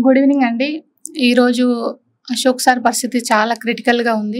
Good evening అండి ఈరోజు Ashok sir పరిస్థితి చాలా క్రిటికల్గా ఉంది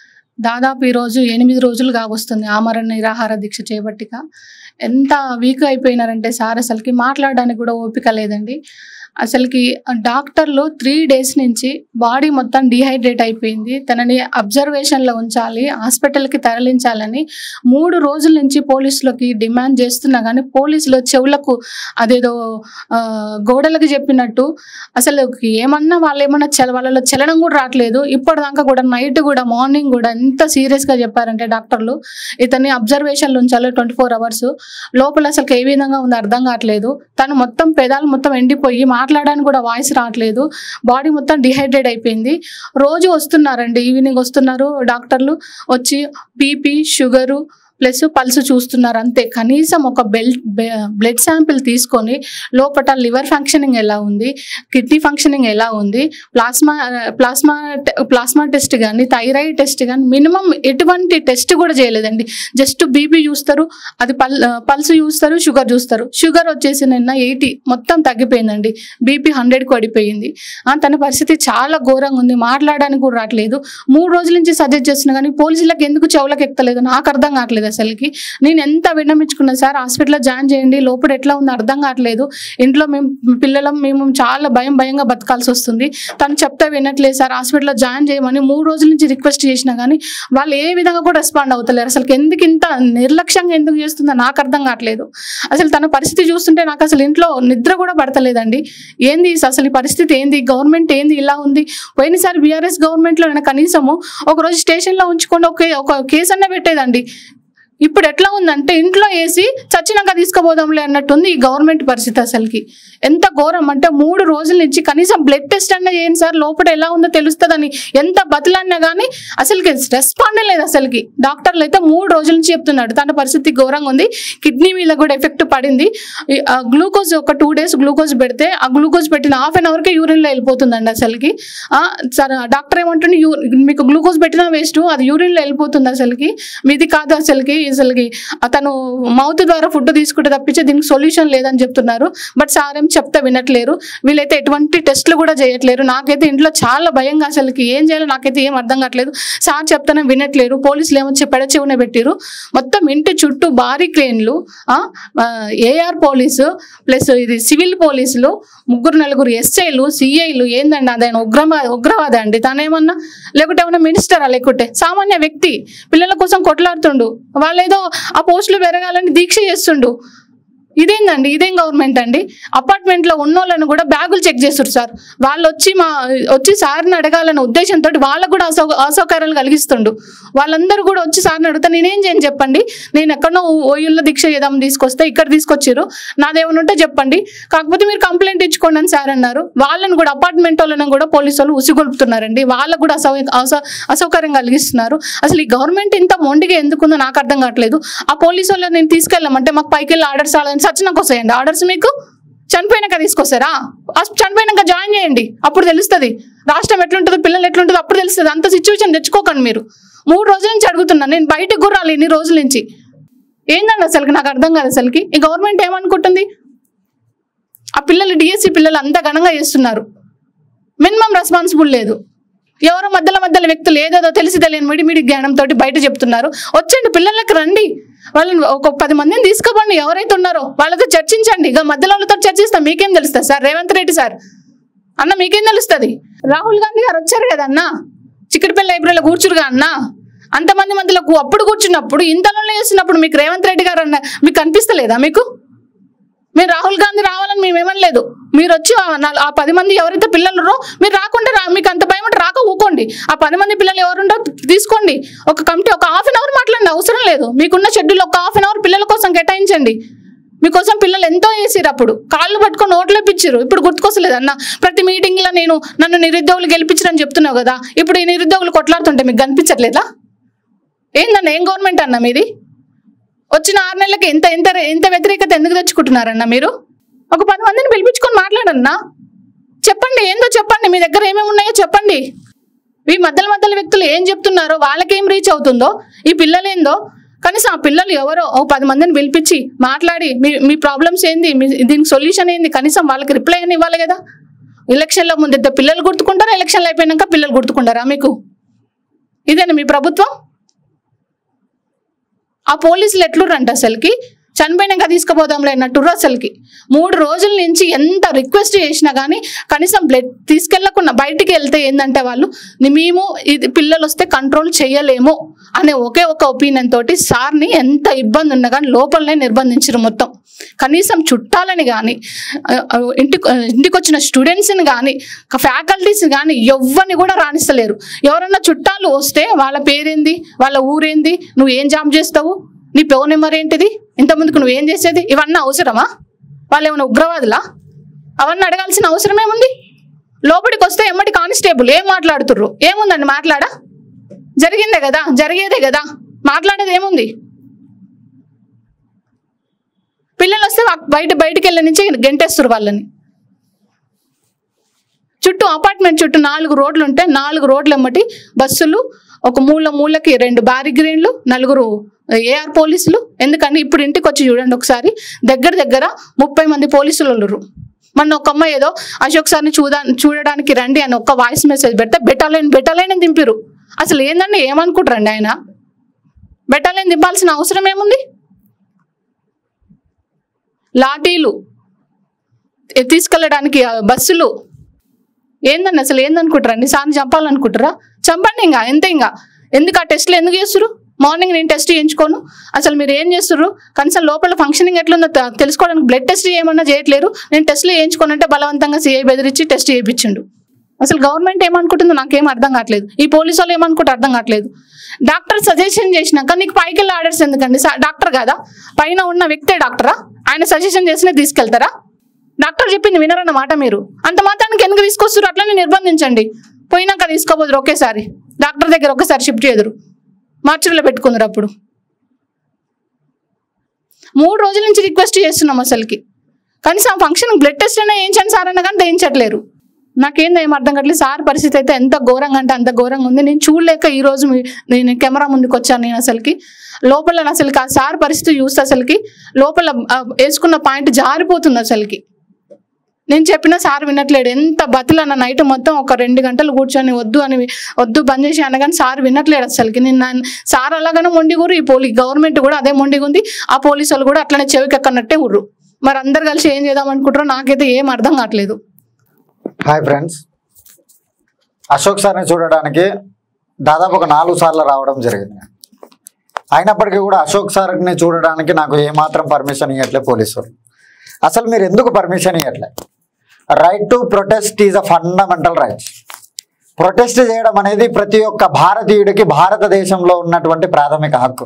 దాదాపు ఈరోజు ఎనిమిది రోజులు కావస్తుంది ఆమరణ నిరాహార దీక్ష చేపట్టిక ఎంత వీక్ అయిపోయినారంటే సార్ అసలుకి మాట్లాడడానికి కూడా ఓపిక లేదండి అసలుకి డాక్టర్లు త్రీ డేస్ నుంచి బాడీ మొత్తం డిహైడ్రేట్ అయిపోయింది తనని అబ్జర్వేషన్లో ఉంచాలి హాస్పిటల్కి తరలించాలని మూడు రోజుల నుంచి పోలీసులకి డిమాండ్ చేస్తున్నా కానీ పోలీసులు చెవులకు అదేదో ఆ, గోడలకు చెప్పినట్టు అసలు ఏమన్నా వాళ్ళు ఏమన్నా చల వాళ్ళలో చలనం కూడా రావట్లేదు ఇప్పటిదాకా కూడా నైట్ కూడా మార్నింగ్ కూడా ఎంత సీరియస్గా చెప్పారంటే డాక్టర్లు ఇతన్ని అబ్జర్వేషన్లో ఉంచాలి ట్వంటీ ఫోర్ అవర్స్ లోపల అసలు ఏ విధంగా ఉందో అర్థం కావట్లేదు తను మొత్తం పెదాలు మొత్తం ఎండిపోయి మాట్లాడడానికి కూడా వాయిస్ రావట్లేదు బాడీ మొత్తం డిహైడ్రేట్ అయిపోయింది రోజు వస్తున్నారండి ఈవినింగ్ వస్తున్నారు డాక్టర్లు వచ్చి బీపీ షుగరు ప్లస్ పల్స్ చూస్తున్నారు అంతే కనీసం ఒక బెల్ బ్లడ్ శాంపిల్ తీసుకొని లోపల లివర్ ఫంక్షనింగ్ ఎలా ఉంది కిడ్నీ ఫంక్షనింగ్ ఎలా ఉంది ప్లాస్మా ప్లాస్మా ప్లాస్మా టెస్ట్ కానీ థైరాయిడ్ టెస్ట్ కానీ మినిమం ఎటువంటి టెస్ట్ కూడా చేయలేదండి జస్ట్ బీపీ చూస్తారు అది పల్ పల్స్ చూస్తారు షుగర్ చూస్తారు షుగర్ వచ్చేసి నిన్న ఎయిటీ మొత్తం తగ్గిపోయిందండి బీపీ హండ్రెడ్కి పడిపోయింది ఆ, తన పరిస్థితి చాలా ఘోరంగా ఉంది మాట్లాడడానికి కూడా రావట్లేదు మూడు రోజుల నుంచి సజెస్ట్ చేస్తున్నా కానీ పోలీసులకు ఎందుకు చెవులకు ఎక్కలేదు నాకు అర్థం కావట్లేదు అసలుకి నేను ఎంత విన్నమించుకున్నా సార్ హాస్పిటల్లో జాయిన్ చేయండి లోపల ఎట్లా ఉందో అర్థం కావట్లేదు ఇంట్లో మేము పిల్లలం మేము చాలా భయం భయంగా బతకాల్సి వస్తుంది తను చెప్తే వినట్లేదు సార్ హాస్పిటల్లో జాయిన్ చేయమని మూడు రోజుల నుంచి రిక్వెస్ట్ చేసినా కానీ వాళ్ళు ఏ విధంగా కూడా రెస్పాండ్ అవుతలేరు అసలు ఎందుకు ఇంత నిర్లక్ష్యంగా ఎందుకు చేస్తుందో నాకు అర్థం కావట్లేదు అసలు తన పరిస్థితి చూస్తుంటే నాకు అసలు ఇంట్లో నిద్ర కూడా పడతలేదండి ఏంది అసలు ఈ పరిస్థితి ఏంది గవర్నమెంట్ ఏంది ఇలా ఉంది పోయినసారి బీఆర్ఎస్ గవర్నమెంట్లో నేను కనీసము ఒకరోజు స్టేషన్లో ఉంచుకొని ఒక ఒక కేసు అన్న పెట్టేదండి ఇప్పుడు ఎట్లా ఉందంటే ఇంట్లో వేసి చచ్చినాక తీసుకుపోదాంలే అన్నట్టుంది ఈ గవర్నమెంట్ పరిస్థితి అసలుకి ఎంత ఘోరం అంటే మూడు రోజుల నుంచి కనీసం బ్లడ్ టెస్ట్ అన్నా చేయండి సార్ లోపల ఎలా ఉందో తెలుస్తుందని ఎంత బతులన్నా కానీ అసలుకి రెస్పాండ్ లేదు అసలుకి డాక్టర్లు అయితే మూడు రోజుల నుంచి చెప్తున్నాడు తన పరిస్థితి ఘోరంగా ఉంది కిడ్నీ మీద కూడా ఎఫెక్ట్ పడింది ఈ, ఆ గ్లూకోజ్ ఒక టూ డేస్ గ్లూకోజ్ పెడితే ఆ గ్లూకోజ్ పెట్టిన హాఫ్ అన్ అవర్కే యూరిన్లో వెళ్ళిపోతుందండి అసలుకి ఆ, సరే డాక్టర్ ఏమంటుండే యూ మీకు గ్లూకోజ్ పెట్టినా వేస్ట్ అది యూరిన్లో వెళ్ళిపోతుంది అసలుకి మీది కాదు అసలుకి అసలుకి అతను మౌత్ ద్వారా ఫుడ్ తీసుకుంటే తప్పించి దీనికి సొల్యూషన్ లేదని చెప్తున్నారు బట్ సార్ ఏం చెప్తే వినట్లేరు వీళ్ళైతే ఎటువంటి టెస్ట్లు కూడా చేయట్లేరు నాకైతే ఇంట్లో చాలా భయంగా అసలుకి ఏం చేయాలో నాకైతే ఏం అర్థం కావట్లేదు సార్ చెప్తానే వినట్లేరు పోలీసులు ఏమో పెడ చెవున పెట్టిరు మొత్తం ఇంటి చుట్టూ భారీ క్రేన్లు ఏఆర్ పోలీసు ప్లస్ ఇది సివిల్ పోలీసులు ముగ్గురు నలుగురు ఎస్ఐలు సిఐలు ఏందండి అదైనా ఉగ్రమా ఉగ్రవాద అండి తనేమన్నా లేకుంటే ఏమన్నా మినిస్టరా లేకుంటే సామాన్య వ్యక్తి పిల్లల కోసం కొట్లాడుతుండు వాళ్ళేదో ఆ పోస్టులు పెరగాలని దీక్ష చేస్తుండు ఇదేందండి ఇదేం గవర్నమెంట్ అండి అపార్ట్మెంట్ లో ఉన్నోళ్ళను కూడా బ్యాగులు చెక్ చేస్తారు సార్ వాళ్ళు వచ్చి మా వచ్చి సార్ని అడగాలన్న ఉద్దేశంతో వాళ్ళకు కూడా అసౌ అసౌకర్యాలు కలిగిస్తుండు వాళ్ళందరూ కూడా వచ్చి సార్ని అడుగుతా నేనేం చేయను చెప్పండి నేను ఎక్కడో ఓయూల్లో దీక్ష చేద్దాం తీసుకొస్తే ఇక్కడ తీసుకొచ్చారు నాదేమైనా ఉంటే చెప్పండి కాకపోతే మీరు కంప్లైంట్ ఇచ్చుకోండి అని సార్ అన్నారు వాళ్ళని కూడా అపార్ట్మెంట్ వాళ్ళని కూడా పోలీసు వాళ్ళు ఉసిగొల్పుతున్నారండి వాళ్ళకు కూడా అసౌ అసౌ- అసౌకర్యం కలిగిస్తున్నారు అసలు ఈ గవర్నమెంట్ ఇంత మొండిగా ఎందుకుందో నాకు అర్థం కావట్లేదు ఆ పోలీసు వాళ్ళని నేను తీసుకెళ్ళామంటే మాకు పైకి వెళ్ళి ఆర్డర్స్ రాలని సచ్చినాక వస్తాయండి ఆర్డర్స్ మీకు చనిపోయినాక తీసుకొస్తారా ఆ చనిపోయినాక జాయిన్ చేయండి అప్పుడు తెలుస్తుంది రాష్ట్రం ఎట్లుంటుందో పిల్లలు ఎట్లుంటుందో అప్పుడు తెలుస్తుంది అంత సిచ్యువేషన్ తెచ్చుకోకండి మీరు మూడు రోజుల నుంచి అడుగుతున్నాను నేను బయటకు గుర్రాలి ఇన్ని రోజుల నుంచి ఏందండి అసలుకి నాకు అర్థం కాదు అసలుకి ఈ గవర్నమెంట్ ఏమనుకుంటుంది ఆ పిల్లలు డిఎస్సి పిల్లలు అంత ఘనంగా చేస్తున్నారు మినిమం రెస్పాన్సిబుల్ లేదు ఎవరో మధ్యలో మధ్యలో వ్యక్తులు ఏదేదో తెలిసి తెలియని మిడి మిడి జ్ఞానంతో బయట చెప్తున్నారు వచ్చండి పిల్లలకి రండి వాళ్ళని ఒక పది మందిని తీసుకోపోండి ఎవరైతే ఉన్నారో వాళ్ళతో చర్చించండి ఇక మధ్యలో వాళ్ళతో చర్చిస్తాం మీకేం తెలుస్తుంది సార్ రేవంత్ రెడ్డి సార్ అన్న మీకేం తెలుస్తుంది రాహుల్ గాంధీ గారు వచ్చారు కదా అన్న చిక్కటిపల్లి లైబ్రరీలో కూర్చురుగా అన్న అంతమంది మధ్యలో కూ- అప్పుడు కూర్చున్నప్పుడు ఇంతలో చేస్తున్నప్పుడు మీకు రేవంత్ రెడ్డి గారు అన్న మీకు కనిపిస్తలేదా మీకు మీరు రాహుల్ గాంధీ రావాలని మేము ఏమనలేదు మీరు వచ్చి ఆ నాల్- ఆ పది మంది ఎవరైతే పిల్లలు ఉన్నారో మీరు రాకుండా రా మీకు అంత భయం ఉంటే రాక ఊకోండి ఆ పది మంది పిల్లలు ఎవరుండో తీసుకోండి ఒక కమిటీ ఒక హాఫ్ అన్ అవర్ మాట్లాడండి అవసరం లేదు మీకున్న షెడ్యూల్ ఒక హాఫ్ అన్ అవర్ పిల్లల కోసం కేటాయించండి మీకోసం పిల్లలు ఎంతో వేసిరు అప్పుడు కాళ్ళు పట్టుకొని ఓట్లు పిచ్చిరు ఇప్పుడు గుర్తుకొస్తలేదు అన్న ప్రతి మీటింగ్ లో నేను నన్ను నిరుద్యోగులు గెలిపించరని చెప్తున్నావు కదా ఇప్పుడు ఈ నిరుద్యోగులు కొట్లాడుతుంటే మీకు కనిపించట్లేదా ఏందన్న ఏం గవర్నమెంట్ అన్న మీది వచ్చిన ఆరు నెలలకి ఎంత ఎంత ఎంత వ్యతిరేకత ఎందుకు తెచ్చుకుంటున్నారన్న మీరు ఒక పది మందిని పిలిపించుకొని మాట్లాడన్నా చెప్పండి ఏందో చెప్పండి మీ దగ్గర ఏమేమి ఉన్నాయో చెప్పండి ఈ మధ్యలో మధ్యలో వ్యక్తులు ఏం చెప్తున్నారో వాళ్ళకేం రీచ్ అవుతుందో ఈ పిల్లలేందో కనీసం ఆ పిల్లలు ఎవరో ఓ పది మందిని పిలిపించి మాట్లాడి మీ మీ ప్రాబ్లమ్స్ ఏంది మీ దీనికి సొల్యూషన్ ఏంది కనీసం వాళ్ళకి రిప్లై అని ఇవ్వాలి కదా ఎలక్షన్ల ముందు పిల్లలు గుర్తుకుంటారా ఎలక్షన్లు అయిపోయినాక పిల్లలు గుర్తుకుంటారా మీకు ఇదేనా మీ ప్రభుత్వం ఆ పోలీసులు ఎట్లుర్రంట అసలుకి చనిపోయినాక తీసుకుపోదాంలే అన్నట్టు అసలుకి మూడు రోజుల నుంచి ఎంత రిక్వెస్ట్ చేసినా కానీ కనీసం బ్లడ్ తీసుకెళ్లకుండా బయటికి వెళ్తే ఏంటంటే వాళ్ళు "ని- మేము ఇది పిల్లలు వస్తే కంట్రోల్ చేయలేము అనే ఒకే ఒక ఒపీనియన్ తోటి సార్ని ఎంత ఇబ్బంది ఉన్నా కానీ లోపలనే నిర్బంధించారు మొత్తం కనీసం చుట్టాలని కానీ ఇంటికి ఇంటికి వచ్చిన స్టూడెంట్స్ని కానీ ఫ్యాకల్టీస్ కానీ ఎవ్వరిని కూడా రాణిస్తలేరు ఎవరన్నా చుట్టాలు వస్తే వాళ్ళ పేరేంది వాళ్ళ ఊరేంది నువ్వు ఏం జాబ్ చేస్తావు నీ పో నెంబర్ ఏంటిది ఇంతకుముందుకు నువ్వు ఏం చేసేది ఇవన్నీ అవసరమా వాళ్ళు ఏమైనా ఉగ్రవాదులా అవన్నీ అడగాల్సిన అవసరం ఏముంది లోపలికి వస్తే ఎమ్మటి కానిస్టేబుల్ ఏం మాట్లాడుతుర్రు ఏముందండి మాట్లాడా జరిగిందే కదా జరిగేదే కదా మాట్లాడేది ఏముంది పిల్లలు వస్తే వా- బయట బయటికి వెళ్ళి నుంచి గెంటేస్తారు వాళ్ళని చుట్టూ అపార్ట్మెంట్ చుట్టూ నాలుగు రోడ్లు ఉంటే నాలుగు రోడ్లు ఎమ్మటి బస్సులు ఒక మూల మూలకి రెండు బ్యారిగ్రేన్లు నలుగురు ఏఆర్ పోలీసులు ఎందుకంటే ఇప్పుడు ఇంటికి వచ్చి చూడండి ఒకసారి దగ్గర దగ్గర ముప్పై మంది పోలీసులు ఉన్నారు మొన్న ఒక అమ్మాయి ఏదో అశోక్ సార్ని చూడా చూడడానికి రండి అని ఒక్క వాయిస్ మెసేజ్ పెడితే బెటాలైన్ బెటాలైన్ అని దింపిరు అసలు ఏందండి ఏమనుకుంటారండి ఆయన బెటాలైన్ దింపాల్సిన అవసరం ఏముంది లాఠీలు ఎ- తీసుకెళ్ళడానికి ఆ బస్సులు ఏందండి అసలు ఏందనుకుంటారండి సార్ని చంపాలనుకుంటారా చంపండి ఇంకా ఎంత ఇంకా ఎందుకు ఆ టెస్ట్లు ఎందుకు చేస్తారు మార్నింగ్ నేను టెస్ట్ చేయించుకోను అసలు మీరు ఏం చేస్తారు కనీసం లోపల ఫంక్షనింగ్ ఎట్లుందో తె- తెలుసుకోవడానికి బ్లడ్ టెస్ట్ చేయమన్నా చేయట్లేరు నేను టెస్ట్లు చేయించుకోనంటే బలవంతంగా సిఐ బెదిరించి టెస్ట్ చేయించిండు అసలు గవర్నమెంట్ ఏమనుకుంటుందో నాకేం అర్థం కావట్లేదు ఈ పోలీసు వాళ్ళు ఏమనుకుంటే అర్థం కావట్లేదు డాక్టర్ సజెషన్ చేసినాక నీకు పైకి వెళ్ళి ఆర్డర్స్ ఎందుకండి స- డాక్టర్ కాదా పైన ఉన్న వ్యక్తే డాక్టరా ఆయన సజెషన్ చేసినా తీసుకెళ్తారా డాక్టర్ చెప్పింది వినరన్న మాట మీరు అంత మాత్రానికి ఎందుకు తీసుకొస్తారు అట్లనే నిర్బంధించండి పోయినాక తీసుకోబోదురు ఒకేసారి డాక్టర్ దగ్గర ఒకేసారి షిఫ్ట్ చేయదురు మార్చురీలో పెట్టుకుందరు అప్పుడు మూడు రోజుల నుంచి రిక్వెస్ట్ చేస్తున్నాం అసలుకి కనీసం ఫంక్షన్ బ్లడ్ టెస్ట్ అయినా వేయించండి సార్ అన్న కానీ వేయించట్లేరు నాకేం ఏం అర్థం కావట్లేదు సార్ పరిస్థితి అయితే ఎంత ఘోరంగా అంటే అంత ఘోరంగా ఉంది నేను చూడలేక ఈ రోజు మీ- నేను కెమెరా ముందుకు వచ్చాను నేను అసలుకి లోపల అసలుకి ఆ సార్ పరిస్థితి చూస్తే అసలుకి లోపల ఆ, వేసుకున్న పాయింట్ జారిపోతుంది అసలుకి నేను చెప్పిన సార్ వినట్లేడు ఎంత బతులన్న నైట్ మొత్తం ఒక రెండు గంటలు కూర్చొని వద్దు అని వద్దు బంద్ చేసి అనగానే సార్ వినట్లేడు అసలుకి నేను నన్ను- సార్ అలాగనే మొండిగురు ఈ పోలీ గవర్నమెంట్ కూడా అదే మొండిగుంది ఆ పోలీసు వాళ్ళు కూడా అట్లనే చెవికెక్కనట్టే ఉర్రు మరి అందరు కలిసి ఏం చేద్దాం అనుకుంటారో నాకైతే ఏం అర్థం కావట్లేదు హాయ్ ఫ్రెండ్స్ అశోక్ సార్ని చూడడానికి దాదాపు ఒక నాలుగు సార్లు రావడం జరిగింది అయినప్పటికీ కూడా అశోక్ సార్ని చూడడానికి నాకు ఏమాత్రం పర్మిషన్ ఇవ్వట్లే పోలీసు వాళ్ళు అసలు మీరు ఎందుకు పర్మిషన్ ఇవ్వట్లే right to protest is a fundamental right protest చేయడం అనేది ప్రతి ఒక్క భారతీయుడికి భారతదేశంలో ఉన్నటువంటి ప్రాథమిక హక్కు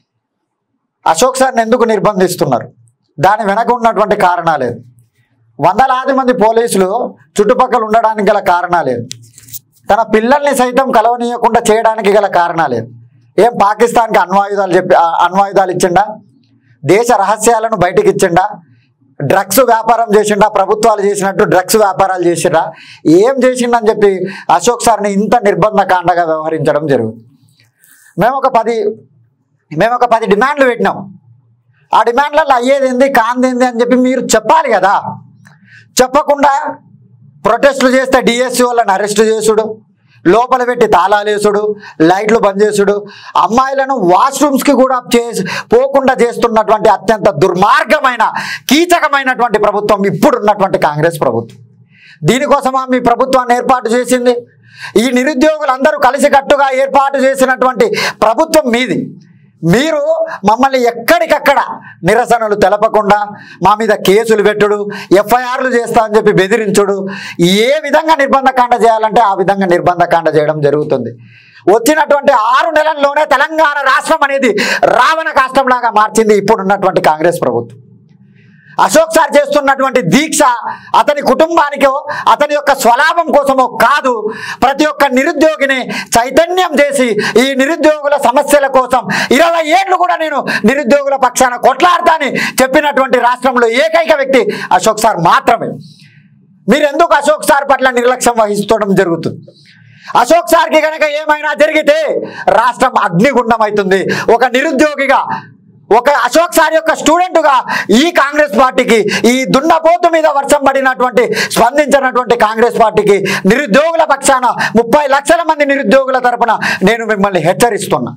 అశోక్ సార్ని ఎందుకు నిర్బంధిస్తున్నారు దాని వెనక ఉన్నటువంటి కారణాలేదు వందలాది మంది పోలీసులు చుట్టుపక్కల ఉండడానికి గల కారణాలేదు తన పిల్లల్ని సైతం కలవనీయకుండా చేయడానికి గల కారణాలేదు ఏం పాకిస్తాన్కి అణ్వాయుధాలు చెప్పి ఆ, అణ్వాయుధాలు ఇచ్చిండా దేశ రహస్యాలను బయటికి ఇచ్చిండా డ్రగ్స్ వ్యాపారం చేసిండా ప్రభుత్వాలు చేసినట్టు డ్రగ్స్ వ్యాపారాలు చేసిరా ఏం చేసిండని చెప్పి అశోక్ సార్ని ఇంత నిర్బంధకాండగా వ్యవహరించడం జరుగుతుంది మేము ఒక పది మేము ఒక పది డిమాండ్లు పెట్టినాం ఆ డిమాండ్లలో అయ్యేది ఏంది కాందేంది అని చెప్పి మీరు చెప్పాలి కదా చెప్పకుండా ప్రొటెస్టులు చేస్తే డిఎస్సి వాళ్ళని అరెస్ట్ చేసుడు లోపల పెట్టి తాళాలు వేసుడు లైట్లు బంద్ చేసుడు అమ్మాయిలను వాష్రూమ్స్కి కూడా చేసి పోకుండా చేస్తున్నటువంటి అత్యంత దుర్మార్గమైన కీచకమైనటువంటి ప్రభుత్వం ఇప్పుడున్నటువంటి కాంగ్రెస్ ప్రభుత్వం దీనికోసమా మీ ప్రభుత్వాన్ని ఏర్పాటు చేసింది ఈ నిరుద్యోగులందరూ కలిసికట్టుగా ఏర్పాటు చేసినటువంటి ప్రభుత్వం మీది మీరు మమ్మల్ని ఎక్కడికక్కడ నిరసనలు తెలపకుండా మా మీద కేసులు పెట్టుడు ఎఫ్ఐఆర్లు చేస్తా అని చెప్పి బెదిరించుడు ఏ విధంగా నిర్బంధకాండ చేయాలంటే ఆ విధంగా నిర్బంధకాండ చేయడం జరుగుతుంది వచ్చినటువంటి ఆరు నెలల్లోనే తెలంగాణ రాష్ట్రం అనేది రావణ కాష్టంలాగా మార్చింది ఇప్పుడున్నటువంటి కాంగ్రెస్ ప్రభుత్వం అశోక్ సార్ చేస్తున్నటువంటి దీక్ష అతని కుటుంబానికో అతని యొక్క స్వలాభం కోసమో కాదు ప్రతి ఒక్క నిరుద్యోగిని చైతన్యం చేసి ఈ నిరుద్యోగుల సమస్యల కోసం ఇరవై ఏళ్ళు కూడా నేను నిరుద్యోగుల పక్షాన కొట్లాడతాని చెప్పినటువంటి రాష్ట్రంలో ఏకైక వ్యక్తి అశోక్ సార్ మాత్రమే మీరు ఎందుకు అశోక్ సార్ పట్ల నిర్లక్ష్యం వహిస్తుండడం జరుగుతుంది అశోక్ సార్కి కనుక ఏమైనా జరిగితే రాష్ట్రం అగ్నిగుండం అవుతుంది ఒక నిరుద్యోగిగా ఒక అశోక్ సార్ యొక్క స్టూడెంట్గా ఈ కాంగ్రెస్ పార్టీకి ఈ దున్నపోతు మీద వర్షం పడినటువంటి స్పందించినటువంటి కాంగ్రెస్ పార్టీకి నిరుద్యోగుల పక్షాన ముప్పై లక్షల మంది నిరుద్యోగుల తరపున నేను మిమ్మల్ని హెచ్చరిస్తున్నా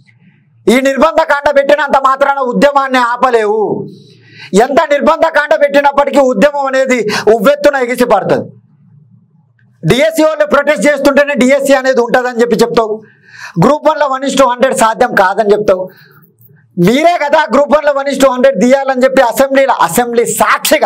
ఈ నిర్బంధ కాండ పెట్టినంత మాత్రాన ఉద్యమాన్ని ఆపలేవు ఎంత నిర్బంధ కాండ పెట్టినప్పటికీ ఉద్యమం అనేది ఉవ్వెత్తున ఎగిసి పడుతుంది డిఎస్సి వాళ్ళు ప్రొటెస్ట్ చేస్తుంటేనే డిఎస్సి అనేది ఉంటుందని చెప్పి చెప్తావు గ్రూప్ వన్లో వన్ ఇస్ టూ హండ్రెడ్ సాధ్యం కాదని చెప్తావు మీరే కదా గ్రూప్ వన్లో వన్ ఇస్ టూ హండ్రెడ్ తీయాలని చెప్పి అసెంబ్లీలో అసెంబ్లీ సాక్షిగా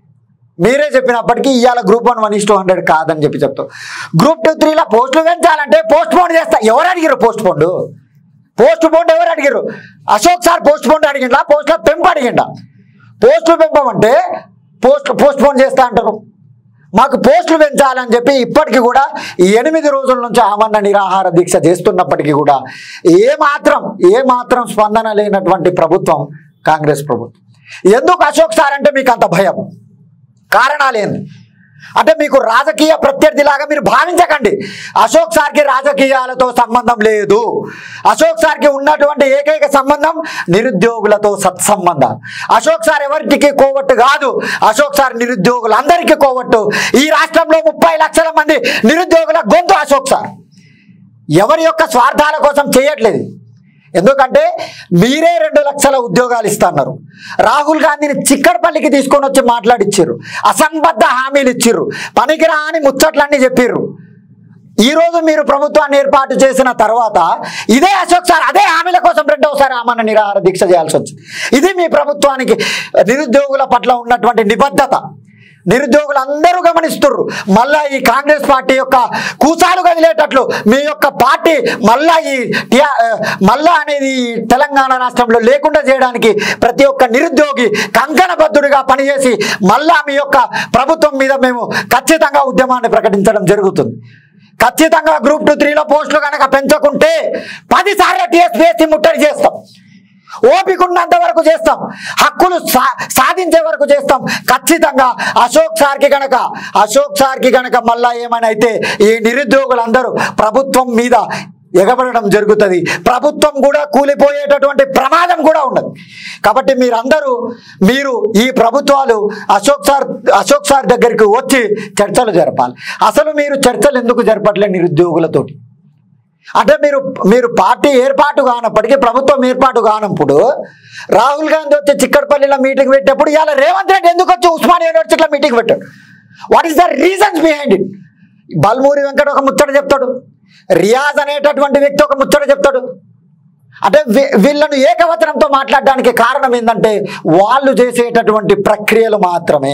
మీరే చెప్పినప్పటికీ ఇవాళ group one one is two hundred కాదని చెప్పి చెప్తావు గ్రూప్ టూ త్రీలో పోస్టులు పెంచాలంటే పోస్ట్ పోన్ చేస్తా ఎవరు అడిగారు పోస్ట్ పోండు పోస్ట్ పోన్ ఎవరు అడిగారు అశోక్ సార్ పోస్ట్ పోన్ అడిగిండా పోస్టుల పెంపు అడిగిండా పోస్టులు పెంపమంటే పోస్ట్ పోస్ట్ పోన్ చేస్తా అంటారు మాకు పోస్టులు పెంచాలని చెప్పి ఇప్పటికీ కూడా ఈ ఎనిమిది రోజుల నుంచి ఆమరణ నిరాహార దీక్ష చేస్తున్నప్పటికీ కూడా ఏ మాత్రం ఏ మాత్రం స్పందన లేనటువంటి ప్రభుత్వం కాంగ్రెస్ ప్రభుత్వం ఎందుకు అశోక్ సార్ అంటే మీకు అంత భయం కారణాలేంది అంటే మీకు రాజకీయ ప్రత్యర్థిలాగా మీరు భావించకండి అశోక్ సార్కి రాజకీయాలతో సంబంధం లేదు అశోక్ సార్కి ఉన్నటువంటి ఏకైక సంబంధం నిరుద్యోగులతో సత్సంబంధం అశోక్ సార్ ఎవరికి కోవట్టు కాదు అశోక్ సార్ నిరుద్యోగులందరికీ కోవట్టు ఈ రాష్ట్రంలో ముప్పై లక్షల మంది నిరుద్యోగుల గొంతు అశోక్ సార్ ఎవరి యొక్క స్వార్థాల కోసం చేయట్లేదు ఎందుకంటే మీరే రెండు లక్షల ఉద్యోగాలు ఇస్తున్నారు రాహుల్ గాంధీని చిక్కడపల్లికి తీసుకొని వచ్చి మాట్లాడిచ్చిర్రు అసంబద్ధ హామీలు ఇచ్చిర్రు పనికిరాని ముచ్చట్లన్నీ చెప్పిర్రు ఈ రోజు మీరు ప్రభుత్వాన్ని ఏర్పాటు చేసిన తర్వాత ఇదే అశోక్ సార్ అదే హామీల కోసం రెండవసారి ఆమరణ నిరాహార దీక్ష చేయాల్సి వచ్చింది ఇది మీ ప్రభుత్వానికి నిరుద్యోగుల పట్ల ఉన్నటువంటి నిబద్ధత నిరుద్యోగులు అందరూ గమనిస్తుర్రు మళ్ళా ఈ కాంగ్రెస్ పార్టీ యొక్క కూసాలు కదిలేటట్లు మీ యొక్క పార్టీ మళ్ళా ఈ టిఆ- ఆ, మళ్ళా అనేది ఈ తెలంగాణ రాష్ట్రంలో లేకుండా చేయడానికి ప్రతి ఒక్క నిరుద్యోగి కంకణబద్ధుడిగా పనిచేసి మళ్ళా మీ యొక్క ప్రభుత్వం మీద మేము ఖచ్చితంగా ఉద్యమాన్ని ప్రకటించడం జరుగుతుంది ఖచ్చితంగా గ్రూప్ టూ త్రీలో పోస్టులు కనుక పెంచకుంటే పది సార్లు టీఎస్పీఎస్సీ ముట్టడి చేస్తాం ఓపిక ఉన్నంత వరకు చేస్తాం హక్కులు సా- సాధించే వరకు చేస్తాం ఖచ్చితంగా అశోక్ సార్కి గనక అశోక్ సార్కి గనక మళ్ళా ఏమైనా అయితే ఈ నిరుద్యోగులందరూ ప్రభుత్వం మీద ఎగబడడం జరుగుతుంది ప్రభుత్వం కూడా కూలిపోయేటటువంటి ప్రమాదం కూడా ఉండదు కాబట్టి మీరందరూ మీరు ఈ ప్రభుత్వాలు అశోక్ సార్ అశోక్ సార్ దగ్గరికి వచ్చి చర్చలు జరపాలి అసలు మీరు చర్చలు ఎందుకు జరపట్లేదు నిరుద్యోగులతోటి అంటే మీరు మీరు పార్టీ ఏర్పాటు కానప్పటికీ ప్రభుత్వం ఏర్పాటు కానప్పుడు రాహుల్ గాంధీ వచ్చి చిక్కడపల్లిలో మీటింగ్ పెట్టేప్పుడు ఇవాళ రేవంత్ రెడ్డి ఎందుకు వచ్చి ఉస్మానియా యూనివర్సిటీలో మీటింగ్ పెట్టాడు what is the reasons behind it Balmoori Venkata ఒక ముచ్చట చెప్తాడు రియాజ్ అనేటటువంటి వ్యక్తి ఒక ముచ్చట చెప్తాడు అంటే వీ- వీళ్ళను ఏకవచనంతో మాట్లాడడానికి కారణం ఏంటంటే వాళ్ళు చేసేటటువంటి ప్రక్రియలు మాత్రమే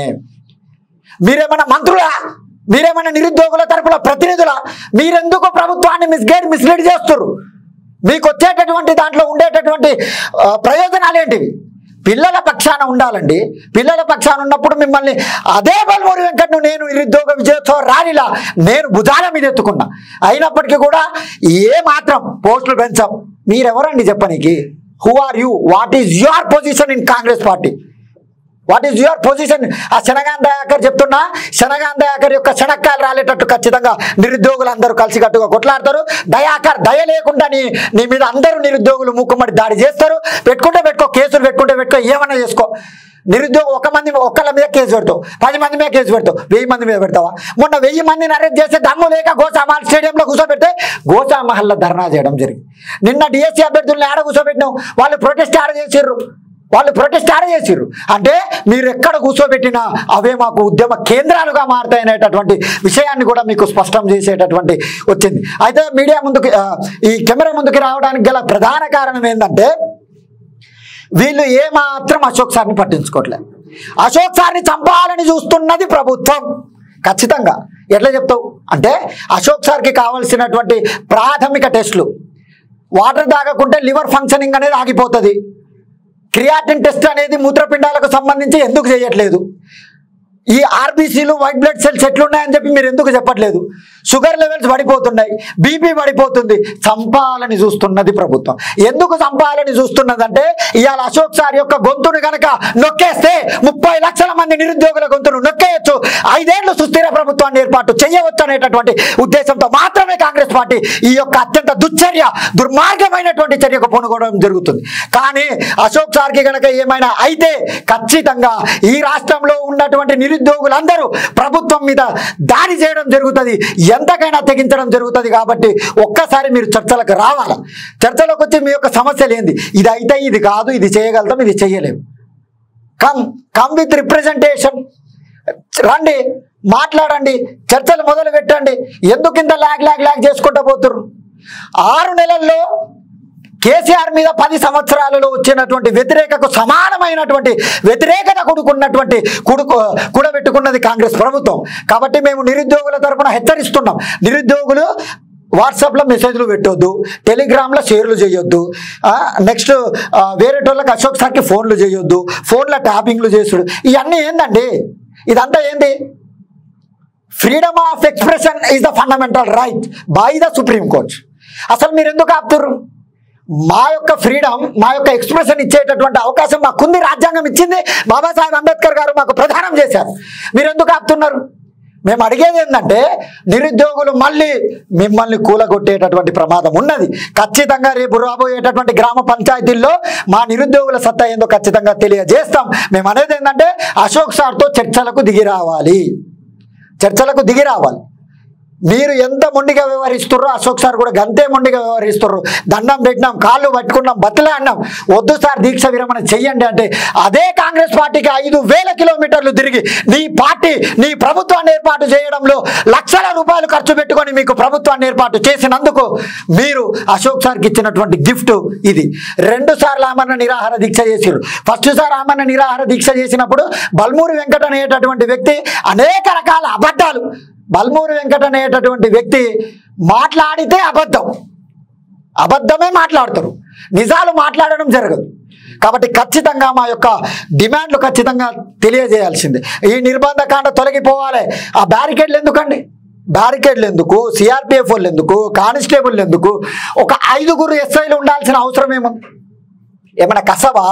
మీరేమైనా మంత్రులా మీరేమైనా నిరుద్యోగుల తరపున ప్రతినిధులా మీరెందుకు ప్రభుత్వాన్ని మిస్గైడ్ మిస్లీడ్ చేస్తున్నారు మీకు వచ్చేటటువంటి దాంట్లో ఉండేటటువంటి ఆ, ప్రయోజనాలు ఏంటివి పిల్లల పక్షాన ఉండాలండి పిల్లల పక్షాన ఉన్నప్పుడు మిమ్మల్ని అదే బల్మూరి వెంకట్ను నేను నిరుద్యోగ విజయోత్సవ ర్యాలీలా నేను భుజాల మీద ఎత్తుకున్నా అయినప్పటికీ కూడా ఏ మాత్రం పోస్టులు పెంచాం మీరెవరండి చెప్పనీకి who are you what is your position in Congress party what is your position ఆ శనగాన్ దయాకర్ చెప్తున్నా శనగాన్ దయాకర్ యొక్క శనక్కాయలు రాలేటట్టు ఖచ్చితంగా నిరుద్యోగులు అందరూ కలిసికట్టుగా కొట్లాడతారు దయాకర్ దయ లేకుండా నీ నీ మీద అందరూ నిరుద్యోగులు మూకుమ్మడి దాడి చేస్తారు పెట్టుకుంటే పెట్టుకో కేసులు పెట్టుకుంటే పెట్టుకో ఏమన్నా చేసుకో నిరుద్యోగం ఒక మంది ఒక్కళ్ళ మీద కేసు పెడతావు పది మంది మీద కేసు పెడతావు వెయ్యి మంది మీద పెడతావా మొన్న వెయ్యి మందిని అరెస్ట్ చేస్తే దమ్ము లేక గోసామహల్ స్టేడియంలో కూర్చోబెడితే గోసామహల్లో ధర్నా చేయడం జరిగింది నిన్న డిఎస్సీ అభ్యర్థులను ఆడ కూర్చోబెట్టినావు వాళ్ళు ప్రొటెస్ట్ ఆడ చేసిర్రు వాళ్ళు ప్రొటెస్ట్ ఆడ చేసిర్రు అంటే మీరు ఎక్కడ కూర్చోబెట్టినా అవే మాకు ఉద్యమ కేంద్రాలుగా మారుతాయనేటటువంటి విషయాన్ని కూడా మీకు స్పష్టం చేసేటటువంటి వచ్చింది అయితే మీడియా ముందుకి ఆ, ఈ కెమెరా ముందుకి రావడానికి గల ప్రధాన కారణం ఏంటంటే వీళ్ళు ఏమాత్రం అశోక్ సార్ని పట్టించుకోవట్లేదు అశోక్ సార్ని చంపాలని చూస్తున్నది ప్రభుత్వం ఖచ్చితంగా ఎట్లా చెప్తావు అంటే అశోక్ సార్కి కావలసినటువంటి ప్రాథమిక టెస్టులు వాటర్ తాగకుంటే లివర్ ఫంక్షనింగ్ అనేది ఆగిపోతుంది క్రియాటిన్ టెస్ట్ అనేది మూత్రపిండాలకు సంబంధించి ఎందుకు చేయట్లేదు ఈ ఆర్బీసీలు వైట్ బ్లడ్ సెల్స్ ఎట్లున్నాయని చెప్పి మీరు ఎందుకు చెప్పట్లేదు షుగర్ లెవెల్స్ పడిపోతున్నాయి బీపీ పడిపోతుంది చంపాలని చూస్తున్నది ప్రభుత్వం ఎందుకు చంపాలని చూస్తున్నదంటే ఇవాళ అశోక్ సార్ యొక్క గొంతును గనక నొక్కేస్తే ముప్పై లక్షల మంది నిరుద్యోగుల గొంతును నొక్కేయచ్చు ఐదేళ్లు సుస్థిర ప్రభుత్వాన్ని ఏర్పాటు చేయవచ్చు అనేటటువంటి ఉద్దేశంతో మాత్రమే కాంగ్రెస్ పార్టీ ఈ యొక్క అత్యంత దుశ్చర్య దుర్మార్గమైనటువంటి చర్యకు పూనుకోవడం జరుగుతుంది కానీ అశోక్ సార్కి గనక ఏమైనా అయితే ఖచ్చితంగా ఈ రాష్ట్రంలో ఉన్నటువంటి నిరుద్యోగులందరూ ప్రభుత్వం మీద దాడి చేయడం జరుగుతుంది ఎంతకైనా తెగించడం జరుగుతుంది కాబట్టి ఒక్కసారి మీరు చర్చలకు రావాలి చర్చలోకి వచ్చి మీ యొక్క సమస్యలు ఏంది ఇది అయితే ఇది కాదు ఇది చేయగలుగుతాం ఇది చేయలేము కమ్ కమ్ విత్ రిప్రజెంటేషన్ రండి మాట్లాడండి చర్చలు మొదలు పెట్టండి ఎందుకు ఇంత లాగ్ లాగ్ లాగ్ చేసుకుంటూ పోతుర్రు ఆరు నెలల్లో కేసీఆర్ మీద పది సంవత్సరాలలో వచ్చినటువంటి వ్యతిరేకకు సమానమైనటువంటి వ్యతిరేకత కూడుకున్నటువంటి కుడుకు కూడబెట్టుకున్నది కాంగ్రెస్ ప్రభుత్వం కాబట్టి మేము నిరుద్యోగుల తరపున హెచ్చరిస్తున్నాం నిరుద్యోగులు వాట్సాప్లో మెసేజ్లు పెట్టొద్దు టెలిగ్రామ్లో షేర్లు చేయొద్దు నెక్స్ట్ వేరే వాళ్ళకి అశోక్ సార్కి ఫోన్లు చేయొద్దు ఫోన్లో ట్యాపింగ్లు చేసుడు ఇవన్నీ ఏందండి ఇదంతా ఏంది freedom of expression is the fundamental right by the supreme court అసలు మీరు ఎందుకు ఆపుతుర్రు మా యొక్క ఫ్రీడమ్ మా యొక్క ఎక్స్ప్రెషన్ ఇచ్చేటటువంటి అవకాశం మాకుంది రాజ్యాంగం ఇచ్చింది బాబాసాహెబ్ అంబేద్కర్ గారు మాకు ప్రదానం చేశారు మీరు ఎందుకు ఆపుతున్నారు మేము అడిగేది ఏంటంటే నిరుద్యోగులు మళ్ళీ మిమ్మల్ని కూలగొట్టేటటువంటి ప్రమాదం ఉన్నది ఖచ్చితంగా రేపు రాబోయేటటువంటి గ్రామ పంచాయతీల్లో మా నిరుద్యోగుల సత్తా ఏందో ఖచ్చితంగా తెలియజేస్తాం మేము అనేది ఏంటంటే అశోక్ సార్తో చర్చలకు దిగి రావాలి చర్చలకు దిగి రావాలి మీరు ఎంత మొండిగా వ్యవహరిస్తుర్రో అశోక్ సార్ కూడా గంతే మొండిగా వ్యవహరిస్తుర్రు దండం పెట్టినాం కాళ్ళు పట్టుకున్నాం బతిలా అన్నాం వద్దు సార్ దీక్ష విరమణ చెయ్యండి అంటే అదే కాంగ్రెస్ పార్టీకి ఐదు వేల కిలోమీటర్లు తిరిగి నీ పార్టీ నీ ప్రభుత్వాన్ని ఏర్పాటు చేయడంలో లక్షల రూపాయలు ఖర్చు పెట్టుకొని మీకు ప్రభుత్వాన్ని ఏర్పాటు చేసినందుకు మీరు అశోక్ సార్కి ఇచ్చినటువంటి గిఫ్ట్ ఇది రెండు సార్లు ఆమరణ నిరాహార దీక్ష చేసిరు ఫస్ట్ సార్ ఆమరణ నిరాహార దీక్ష చేసినప్పుడు బల్మూరి వెంకట అనేటటువంటి వ్యక్తి అనేక రకాల అబద్ధాలు బల్మూరి వెంకట అనేటటువంటి వ్యక్తి మాట్లాడితే అబద్ధం అబద్ధమే మాట్లాడతారు నిజాలు మాట్లాడడం జరగదు కాబట్టి ఖచ్చితంగా మా యొక్క డిమాండ్లు ఖచ్చితంగా తెలియజేయాల్సిందే ఈ నిర్బంధకాండ తొలగిపోవాలి ఆ బ్యారికేడ్లు ఎందుకండి బ్యారికేడ్లు ఎందుకు సిఆర్పిఎఫ్ వాళ్ళు ఎందుకు కానిస్టేబుల్ ఎందుకు ఒక ఐదుగురు ఎస్ఐలు ఉండాల్సిన అవసరం ఏముంది ఏమైనా కసబా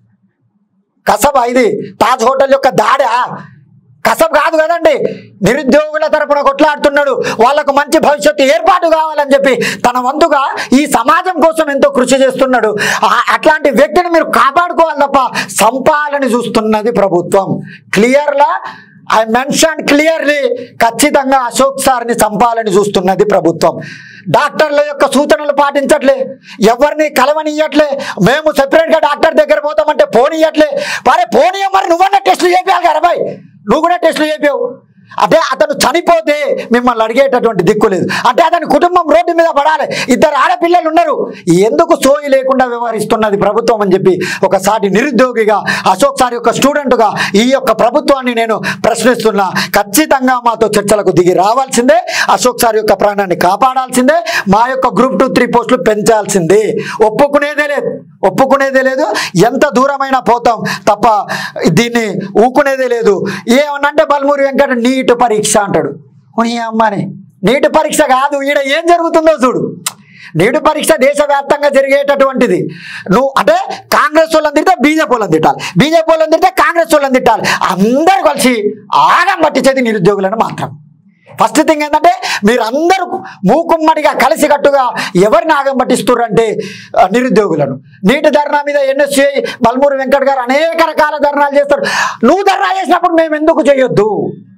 కసబా ఇది తాజ్ హోటల్ యొక్క దాడా కసబ్ కాదు కదండి నిరుద్యోగుల తరపున కొట్లాడుతున్నాడు వాళ్ళకు మంచి భవిష్యత్తు ఏర్పాటు కావాలని చెప్పి తన వంతుగా ఈ సమాజం కోసం ఎంతో కృషి చేస్తున్నాడు ఆ- అట్లాంటి వ్యక్తిని మీరు కాపాడుకోవాలి తప్ప సంపాలని చూస్తున్నది ప్రభుత్వం క్లియర్లా ఐ మెన్షన్ క్లియర్లీ ఖచ్చితంగా అశోక్ సార్ని చంపాలని చూస్తున్నది ప్రభుత్వం డాక్టర్ల యొక్క సూచనలు పాటించట్లే ఎవరిని కలవనియట్లే మేము సెపరేట్గా డాక్టర్ దగ్గర పోతామంటే పోనీయట్లే మరి పోనీ మరి నువ్వన్నా టెస్టులు చేయాలి కదా బాయ్ నువ్వు కూడా టెస్టులు చేపావు అంటే అతను చనిపోతే మిమ్మల్ని అడిగేటటువంటి దిక్కు లేదు అంటే అతని కుటుంబం రోడ్డు మీద పడాలి ఇద్దరు ఆడపిల్లలు ఉన్నారు ఎందుకు సోయి లేకుండా వ్యవహరిస్తున్నది ప్రభుత్వం అని చెప్పి ఒక సాటి నిరుద్యోగిగా అశోక్ సార్ యొక్క స్టూడెంట్గా ఈ యొక్క ప్రభుత్వాన్ని నేను ప్రశ్నిస్తున్నా ఖచ్చితంగా మాతో చర్చలకు దిగి రావాల్సిందే అశోక్ సార్ యొక్క ప్రాణాన్ని కాపాడాల్సిందే మా యొక్క గ్రూప్ టూ త్రీ పోస్టులు పెంచాల్సిందే ఒప్పుకునేదే లేదు ఒప్పుకునేదే లేదు ఎంత దూరమైనా పోతాం తప్ప దీన్ని ఊకునేదే లేదు ఏమన్నంటే బల్మూరి వెంకట నీట్ పరీక్ష అంటాడు ఉని అమ్మని నీట్ పరీక్ష కాదు ఈడ ఏం జరుగుతుందో చూడు నీటి పరీక్ష దేశవ్యాప్తంగా జరిగేటటువంటిది నువ్వు అంటే కాంగ్రెస్ వాళ్ళని తిడితే బీజేపీ వాళ్ళని తిట్టాలి బీజేపీ వాళ్ళని తిడితే కాంగ్రెస్ వాళ్ళని తిట్టాలి అందరు కలిసి ఆగం పట్టించేది నిరుద్యోగులను మాత్రం ఫస్ట్ థింగ్ ఏంటంటే మీరందరూ మూకుమ్మడిగా కలిసికట్టుగా ఎవరిని ఆగం పట్టిస్తున్నారు అంటే ఆ, నిరుద్యోగులను నీటి ధర్నా మీద ఎన్ఎస్సీ బల్మూరి వెంకట్ గారు అనేక రకాల ధర్నాలు చేస్తారు నువ్వు ధర్నా చేసినప్పుడు మేము ఎందుకు చేయొద్దు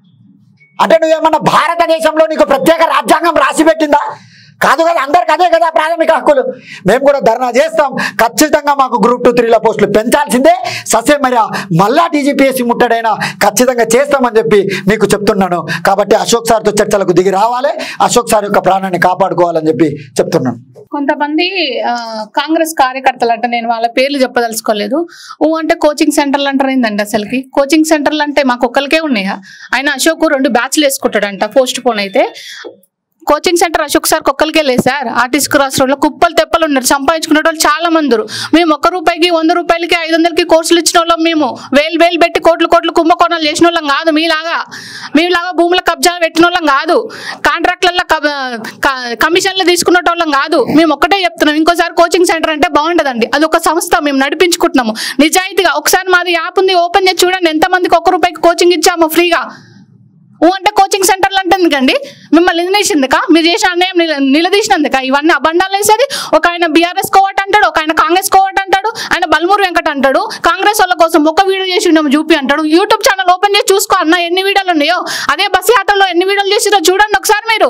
అంటే నువ్వేమన్నా భారతదేశంలో నీకు ప్రత్యేక రాజ్యాంగం రాసి పెట్టిందా కాదు కదా అందరికి అదే కదా ప్రాథమిక హక్కులు మేము కూడా ధర్నా చేస్తాం ఖచ్చితంగా మాకు గ్రూప్ టూ త్రీల పోస్టులు పెంచాల్సిందే ససే మరి మళ్ళా టీజీపీఎస్సీ ముట్టడైనా ఖచ్చితంగా చేస్తామని చెప్పి మీకు చెప్తున్నాను కాబట్టి అశోక్ సార్తో చర్చలకు దిగి రావాలి అశోక్ సార్ యొక్క ప్రాణాన్ని కాపాడుకోవాలని చెప్పి చెప్తున్నాను కొంతమంది ఆ, కాంగ్రెస్ కార్యకర్తలు అంటే నేను వాళ్ళ పేర్లు చెప్పదలుచుకోలేదు ఊ అంటే కోచింగ్ సెంటర్లు అంటారు ఏందండి అసలుకి కోచింగ్ సెంటర్లు అంటే మాకు ఒక్కరికే ఉన్నాయా ఆయన అశోక్ రెండు బ్యాచ్లు వేసుకుంటాడంట పోస్ట్ పోన్ అయితే కోచింగ్ సెంటర్ అశోక్ సార్ ఒక్కరికే లేదు సార్ ఆర్టిస్ట్ క్రాస్ రోడ్లో కుప్పలు తెప్పలు ఉన్నారు సంపాదించుకునే వాళ్ళు చాలా మంది ఉన్నారు. మేము ఒక్క రూపాయికి వంద రూపాయలకి ఐదు వందలకి కోర్సులు ఇచ్చిన వాళ్ళం మేము వేలు వేలు పెట్టి కోట్లు కోట్లు కుంభకోణాలు చేసిన వాళ్ళం కాదు మీలాగా మీలాగా భూముల కబ్జా పెట్టిన వాళ్ళం కాదు కాంట్రాక్ట్లలో కమిషన్లు తీసుకున్న వాళ్ళం కాదు మేము ఒక్కటే చెప్తున్నాం ఇంకోసారి కోచింగ్ సెంటర్ అంటే బాగుండదండి అది ఒక సంస్థ మేము నడిపించుకుంటున్నాము నిజాయితీగా ఒకసారి మాది యాప్ ఉంది ఓపెన్ చేసి చూడండి ఎంతమందికి ఒక్క రూపాయికి కోచింగ్ ఇచ్చాము ఫ్రీగా ఊ అంటే కోచింగ్ సెంటర్లు అంటే ఎందుకండి మిమ్మల్ని నిలదీసిందిక మీరు చేసిన అన్యాయం నిల నిలదీసినందుక ఇవన్నీ అబండాలు వేసేది ఒక ఆయన బీఆర్ఎస్ కోవట్ అంటాడు ఒక ఆయన కాంగ్రెస్ కోవట్ అంటాడు ఆయన బల్మూరు వెంకట అంటాడు కాంగ్రెస్ వాళ్ళ కోసం ఒక వీడియో చేసి ఉన్నాము చూపి అంటాడు యూట్యూబ్ ఛానల్ ఓపెన్ చేసి చూసుకో అన్న ఎన్ని వీడియోలు ఉన్నాయో అదే బస్ యాత్రలో ఎన్ని వీడియోలు చేసిరో చూడండి ఒకసారి మీరు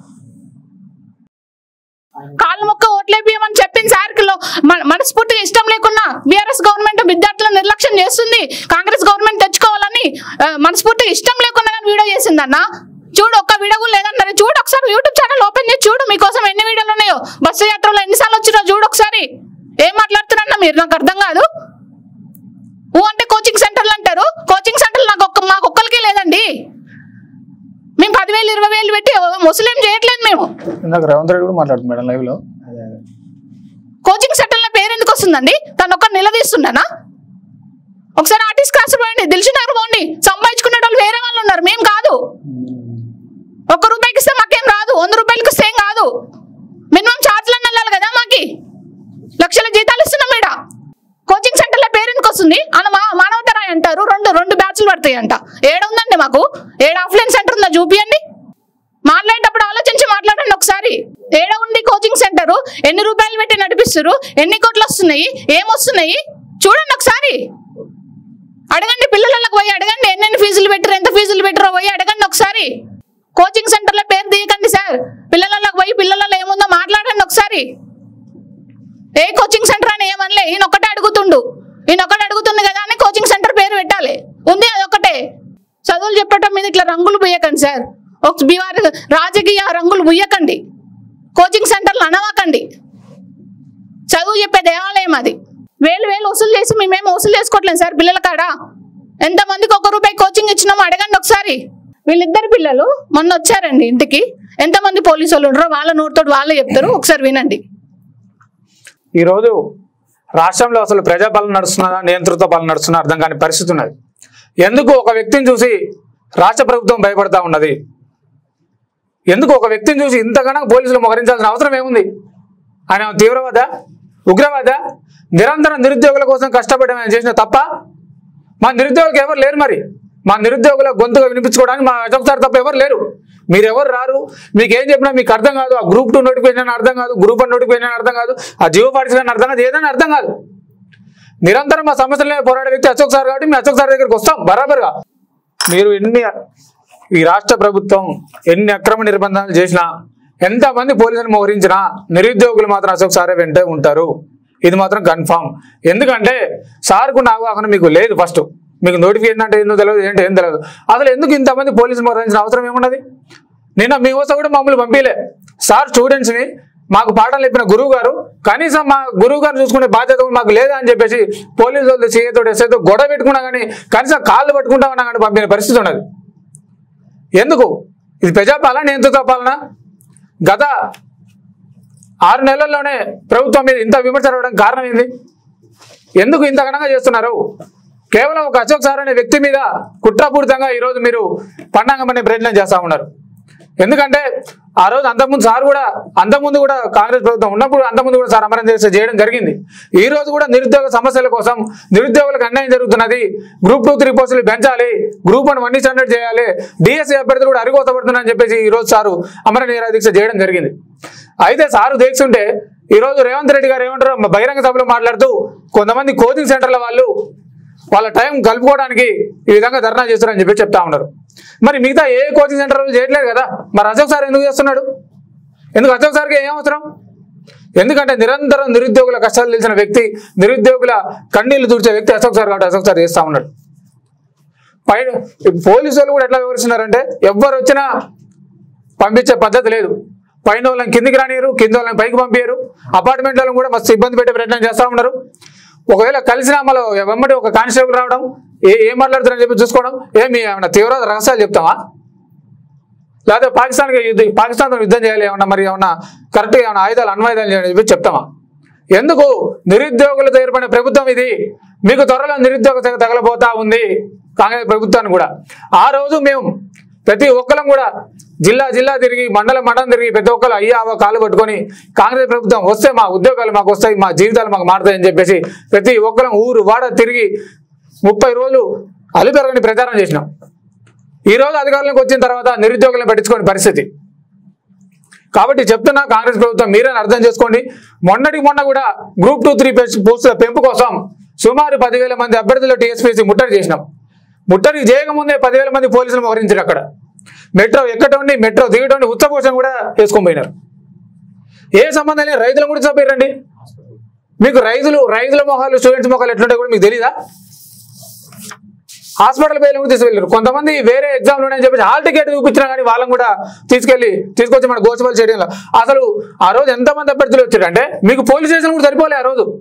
కాళ్ళు మొక్క ఓట్లేపియమని చెప్పింది సార్కిలో మనస్ఫూర్తిగా ఇష్టం లేకున్నా బీఆర్ఎస్ గవర్నమెంట్ విద్యార్థులను నిర్లక్ష్యం చేస్తుంది కాంగ్రెస్ గవర్నమెంట్ తెచ్చుకోవాలని ఆ, మనస్ఫూర్తిగా ఇష్టం లేకున్నా కానీ వీడియో చేసిందన్న చూడు ఒక్క వీడియో కూడా లేదన్నారు చూడు ఒకసారి యూట్యూబ్ ఛానల్ ఓపెన్ చేసి చూడు మీకోసం ఎన్ని వీడియోలు ఉన్నాయో బస్సు యాత్రలో ఎన్నిసార్లు వచ్చినా చూడు ఒకసారి ఏం మాట్లాడుతున్నారన్న మీరు నాకు అర్థం కాదు ఊ అంటే కోచింగ్ సెంటర్లు అంటారు కోచింగ్ సెంటర్లు నాకు ఒక్క మాకు ఒక్కరికే లేదండి మేము పదివేలు ఇరవై వేలు పెట్టి ముస్లిం చేయట్లేదు మేము ఇందాక రేవంత్ రెడ్డి కూడా మాట్లాడుతుంది మేడం లైవ్ లో కోచింగ్ సెంటర్ల పేరు ఎందుకు వస్తుందండి తను ఒక్క నిలదీస్తున్నానా ఒకసారి ఆర్టిస్ట్ క్లాస్ పోయండి దిల్సునగర్ పోండి సంపాదించుకునే వాళ్ళు వేరే వాళ్ళు ఉన్నారు మేము కాదు ఒక్క రూపాయికి ఇస్తే మాకేం రాదు వంద రూపాయలకి ఇస్తే ఏం కాదు మినిమం ఛార్జ్లను వెళ్ళాలి కదా మాకి లక్షల జీతాలు ఇస్తున్నాం ఈడ కోచింగ్ సెంటర్ల పేరు ఎందుకు వస్తుంది అన్న మా మానవతరాయ్ అంటారు రెండు రెండు బ్యాచ్లు పడతాయి అంట ఏడ ఉందండి మాకు ఏడ ఆఫ్లైన్ సెంటర్ ఉందా చూపియండి మాట్లాడేటప్పుడు ఆలోచించి మాట్లాడండి ఒకసారి ఏడ ఉంది కోచింగ్ సెంటర్ ఎన్ని రూపాయలు పెట్టి నడిపిస్తారు ఎన్ని కోట్లు వస్తున్నాయి ఏమొస్తున్నాయి చూడండి ఒకసారి అడగండి పిల్లలకు పోయి అడగండి ఎన్నెన్ని ఫీజులు పెట్టారు ఎంత ఫీజులు పెట్టారో పోయి అడగండి ఒకసారి కోచింగ్ సెంటర్ల పేరు తీయకండి సార్ పిల్లలకు పోయి పిల్లలలో ఏముందో మాట్లాడండి ఒకసారి ఏ కోచింగ్ సెంటర్ అని ఏమనలే ఈయన ఒక్కటే అడుగుతుండు ఈయన ఒక్కటే అడుగుతుంది కదా అని కోచింగ్ సెంటర్ పేరు పెట్టాలి ఉంది అది ఒకటే చదువులు చెప్పటం మీద ఇట్లా రంగులు పుయ్యకండి సార్ ఒక బీఆర్ రాజకీయ రంగులు పుయ్యకండి కోచింగ్ సెంటర్లు అనవాకండి చదువు చెప్పే దేవాలయం అది వేలు వేలు వసూలు చేసి మేమేం వసూలు చేసుకోవట్లేదు సార్ పిల్లల కాడ ఎంతమందికి ఒక రూపాయి కోచింగ్ ఇచ్చినామో అడగండి ఒకసారి వీళ్ళిద్దరు పిల్లలు మొన్న వచ్చారండి ఇంటికి ఎంతమంది పోలీసు వాళ్ళు ఉన్నారో వాళ్ళ నోటితో వాళ్ళే చెప్తారు ఒకసారి వినండి ఈరోజు రాష్ట్రంలో అసలు ప్రజాపాలన నడుస్తున్నదా నియంతృత్వ పాలన నడుస్తున్నా అర్థం కాని పరిస్థితి ఉన్నది ఎందుకు ఒక వ్యక్తిని చూసి రాష్ట్ర ప్రభుత్వం భయపడతా ఉన్నది ఎందుకు ఒక వ్యక్తిని చూసి ఇంతగానో పోలీసులు మోహరించాల్సిన అవసరం ఏముంది ఆయన తీవ్రవాద ఉగ్రవాద నిరంతరం నిరుద్యోగుల కోసం కష్టపడి ఆయన చేసిన తప్ప మా నిరుద్యోగులకు ఎవరు లేరు మరి మా నిరుద్యోగుల గొంతుగా వినిపించుకోవడానికి మా అశోక్ సార్ తప్ప ఎవరు లేరు మీరు ఎవరు రారు మీకు ఏం చెప్పినా మీకు అర్థం కాదు ఆ గ్రూప్ టూ నోటిఫికేషన్ అర్థం కాదు గ్రూప్ వన్ నోటిఫికేషన్ అర్థం కాదు ఆ జియో పార్టిసిపేషన్ అర్థం కాదు ఏదైనా అర్థం కాదు నిరంతరం మా సమస్యల పోరాడే వ్యక్తి అశోక్ సార్ కాబట్టి మేము అశోక్ సార్ దగ్గరికి వస్తాం బరాబర్గా మీరు ఎన్ని ఈ రాష్ట్ర ప్రభుత్వం ఎన్ని అక్రమ నిర్బంధాలు చేసినా ఎంతమంది పోలీసులు మోహరించినా నిరుద్యోగులు మాత్రం అశోక్ సారే వెంటే ఉంటారు ఇది మాత్రం కన్ఫామ్ ఎందుకంటే సార్కు అవగాహన మీకు లేదు ఫస్ట్ మీకు నోటిఫికేషన్ అంటే ఏందో తెలియదు ఏంటో ఏం తెలియదు అసలు ఎందుకు ఇంతమంది పోలీసులు మోహరించిన అవసరం ఏమున్నది నిన్న మీ వస్తే కూడా మమ్మల్ని పంపించలే సార్ స్టూడెంట్స్ని మాకు పాఠాలు చెప్పిన గురువు గారు కనీసం మా గురువు గారు చూసుకునే బాధ్యత కూడా మాకు లేదా అని చెప్పేసి పోలీసు వాళ్ళు సీఏతో ఎస్ఐతో గొడవ పెట్టుకున్నా కానీ కనీసం కాళ్ళు పట్టుకుంటా ఉన్నా కానీ పంపిన పరిస్థితి ఉన్నది ఎందుకు ఇది ప్రజాపాలన నియంత్రిత పాలన గత ఆరు నెలల్లోనే ప్రభుత్వం మీద ఇంత విమర్శ రావడానికి కారణం ఏంది ఎందుకు ఇంత ఘనంగా చేస్తున్నారు కేవలం ఒక అశోక్ సార్ అనే వ్యక్తి మీద కుట్రపూరితంగా ఈరోజు మీరు పండాంగం అనే ప్రయత్నం చేస్తా ఉన్నారు ఎందుకంటే ఆ రోజు అంతకుముందు సార్ కూడా అంతకుముందు కూడా కాంగ్రెస్ ప్రభుత్వం ఉన్నప్పుడు అంతకుముందు కూడా సార్ అమరం చేసి చేయడం జరిగింది ఈ రోజు కూడా నిరుద్యోగ సమస్యల కోసం నిరుద్యోగులకు అన్యాయం జరుగుతున్నది గ్రూప్ టూ త్రీ పోస్టులు పెంచాలి గ్రూప్ వన్ వన్ స్టాండర్డ్ చేయాలి డిఎస్సీ అభ్యర్థులు కూడా అరిగోసపడుతున్నారని చెప్పేసి ఈ రోజు సారు అమర నిరా దీక్ష చేయడం జరిగింది అయితే సారు దీక్షుంటే ఈ రోజు రేవంత్ రెడ్డి గారు ఏమంటారు బహిరంగ సభలో మాట్లాడుతూ కొంతమంది కోచింగ్ సెంటర్ల వాళ్ళు వాళ్ళ టైం కలుపుకోవడానికి ఈ విధంగా ధర్నా చేస్తారని చెప్పి చెప్తా ఉన్నారు మరి మిగతా ఏ కోచింగ్ సెంటర్ వాళ్ళు చేయట్లేదు కదా మరి అశోక్ సార్ ఎందుకు చేస్తున్నాడు ఎందుకు అశోక్ సార్కి ఏం అవసరం ఎందుకంటే నిరంతరం నిరుద్యోగుల కష్టాలు తెలిసిన వ్యక్తి నిరుద్యోగుల కన్నీళ్లు తుడిచే వ్యక్తి అశోక్ సార్ కాబట్టి అశోక్ సార్ చేస్తా ఉన్నాడు పైన పోలీసు వాళ్ళు కూడా ఎట్లా వివరిస్తున్నారంటే ఎవ్వరు వచ్చినా పంపించే పద్ధతి లేదు పైన వాళ్ళని కిందికి రానియరు కింద వాళ్ళని పైకి పంపించరు అపార్ట్మెంట్ వాళ్ళని కూడా మస్తు ఇబ్బంది పెట్టే ప్రయత్నం చేస్తా ఉన్నారు ఒకవేళ కలిసిన మళ్ళీ వెంబడి ఒక కానిస్టేబుల్ రావడం ఏ ఏం మాట్లాడుతున్నారని చెప్పి చూసుకోవడం ఏమి ఏమైనా తీవ్ర రహస్యాలు చెప్తావా లేకపోతే పాకిస్తాన్కి యుద్ధ పాకిస్తాన్తో యుద్ధం చేయాలి ఏమన్నా మరి ఏమన్నా కరెక్ట్గా ఏమన్నా ఆయుధాలు అన్వాయుధాలు చేయాలని చెప్పి చెప్తామా ఎందుకు నిరుద్యోగులతో ఏర్పడిన ప్రభుత్వం ఇది మీకు త్వరలో నిరుద్యోగ తెగ తగలబోతా ఉంది కాంగ్రెస్ ప్రభుత్వాన్ని కూడా ఆ రోజు మేము ప్రతి ఒక్కరం కూడా జిల్లా జిల్లా తిరిగి మండలం మండలం తిరిగి ప్రతి ఒక్కరు అయ్యా అవ్వ కాలు పట్టుకొని కాంగ్రెస్ ప్రభుత్వం వస్తే మా ఉద్యోగాలు మాకు వస్తాయి మా జీవితాలు మాకు మారుతాయని చెప్పేసి ప్రతి ఒక్కరం ఊరు వాడ తిరిగి ముప్పై రోజులు అలుపెరగని ప్రచారం చేసినాం ఈ రోజు అధికారంలోకి వచ్చిన తర్వాత నిరుద్యోగులను పట్టించుకోని పరిస్థితి కాబట్టి చెప్తున్నా కాంగ్రెస్ ప్రభుత్వం మీరే అర్థం చేసుకోండి మొన్నటికి మొన్న కూడా గ్రూప్ టూ త్రీ పోస్టుల పెంపు కోసం సుమారు పదివేల మంది అభ్యర్థులు టీఎస్పీసీ ముట్టడి చేసినాం ముట్టడి చేయకముందే పదివేల మంది పోలీసులు మోహరించారు అక్కడ మెట్రో ఎక్కటోండి మెట్రో దిగటోండి ఉత్తపోషణ కూడా వేసుకొని పోయినారు ఏ సంబంధం లేదు రైతులు కూడా చెప్పారండి మీకు రైతులు రైతుల మొహాలు స్టూడెంట్స్ మొహాలు ఎట్లుంటాయి కూడా మీకు తెలీదా హాస్పిటల్ పేర్లు కూడా తీసుకెళ్ళారు కొంతమంది వేరే ఎగ్జామ్లు ఉన్నాయని చెప్పేసి హాల్ టికెట్ చూపించినా కానీ వాళ్ళని కూడా తీసుకెళ్లి తీసుకొచ్చి మన గోచబల్ స్టేడియంలో అసలు ఆ రోజు ఎంతమంది అభ్యర్థులు వచ్చారు అంటే మీకు పోలీస్ స్టేషన్ కూడా సరిపోలే ఆ రోజు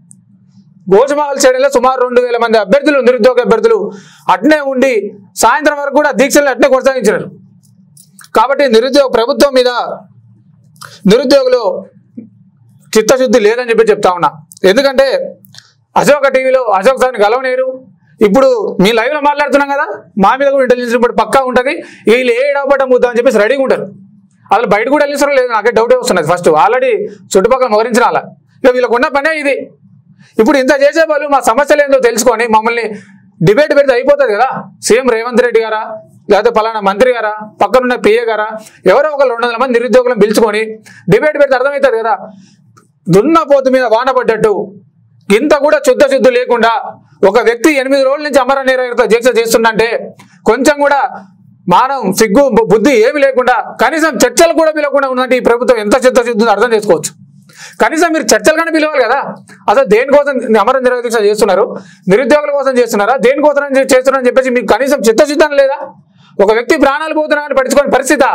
గోచమహల్ స్టేడియంలో సుమారు రెండు వేల మంది అభ్యర్థులు నిరుద్యోగ అభ్యర్థులు అట్నే ఉండి సాయంత్రం వరకు కూడా దీక్షలు అట్నే కొనసాగించారు కాబట్టి నిరుద్యోగ ప్రభుత్వం మీద నిరుద్యోగులు చిత్తశుద్ధి లేదని చెప్పి చెప్తా ఉన్నా ఎందుకంటే అశోక టీవీలో అశోక్ సార్ని గలవనేరు ఇప్పుడు మీ లైవ్ లో మాట్లాడుతున్నాం కదా మా మీద కూడా ఇంటెలిజెన్స్ రిపోర్ట్ పక్కా ఉంటుంది వీళ్ళు ఏ డబ్బట ముద్దా అని చెప్పేసి రెడీగా ఉంటారు అసలు బయట కూడా వెళ్ళిస్తారో లేదు నాకే డౌటే వస్తున్నది ఫస్ట్ ఆల్రెడీ చుట్టుపక్కల మోహరించిన అలా ఇక వీళ్ళకు ఉన్న పనే ఇది ఇప్పుడు ఇంత చేసే వాళ్ళు మా సమస్యలు ఏందో తెలుసుకొని మమ్మల్ని డిబేట్ పెడితే అయిపోతుంది కదా సీఎం రేవంత్ రెడ్డి గారా లేకపోతే పలానా మంత్రి గారా పక్కనున్న పిఏ గారా ఎవరో ఒక రెండు వందల మంది నిరుద్యోగులను పిలుచుకొని డిబేట్ పెడితే అర్థమవుతుంది కదా దున్నపోతు మీద వాన పడ్డట్టు ఇంత కూడా శుద్ధ శుద్ధి లేకుండా ఒక వ్యక్తి ఎనిమిది రోజుల నుంచి అమర నిరాయుత దీక్ష చేస్తుందంటే కొంచెం కూడా మానం సిగ్గు బు- బుద్ధి ఏమి లేకుండా కనీసం చర్చలు కూడా పిలవకుండా ఉందంటే ఈ ప్రభుత్వం ఎంత చిత్త శుద్ధి అర్థం చేసుకోవచ్చు కనీసం మీరు చర్చలు కానీ పిలవాలి కదా అసలు దేనికోసం అమర నిరాయుత దీక్ష చేస్తున్నారు నిరుద్యోగుల కోసం చేస్తున్నారా దేనికోసం చే- చేస్తున్నారని చెప్పేసి మీకు కనీసం చిత్తశుద్ధం లేదా ఒక వ్యక్తి ప్రాణాలు పోతున్నారని పట్టించుకోని పరిస్థితి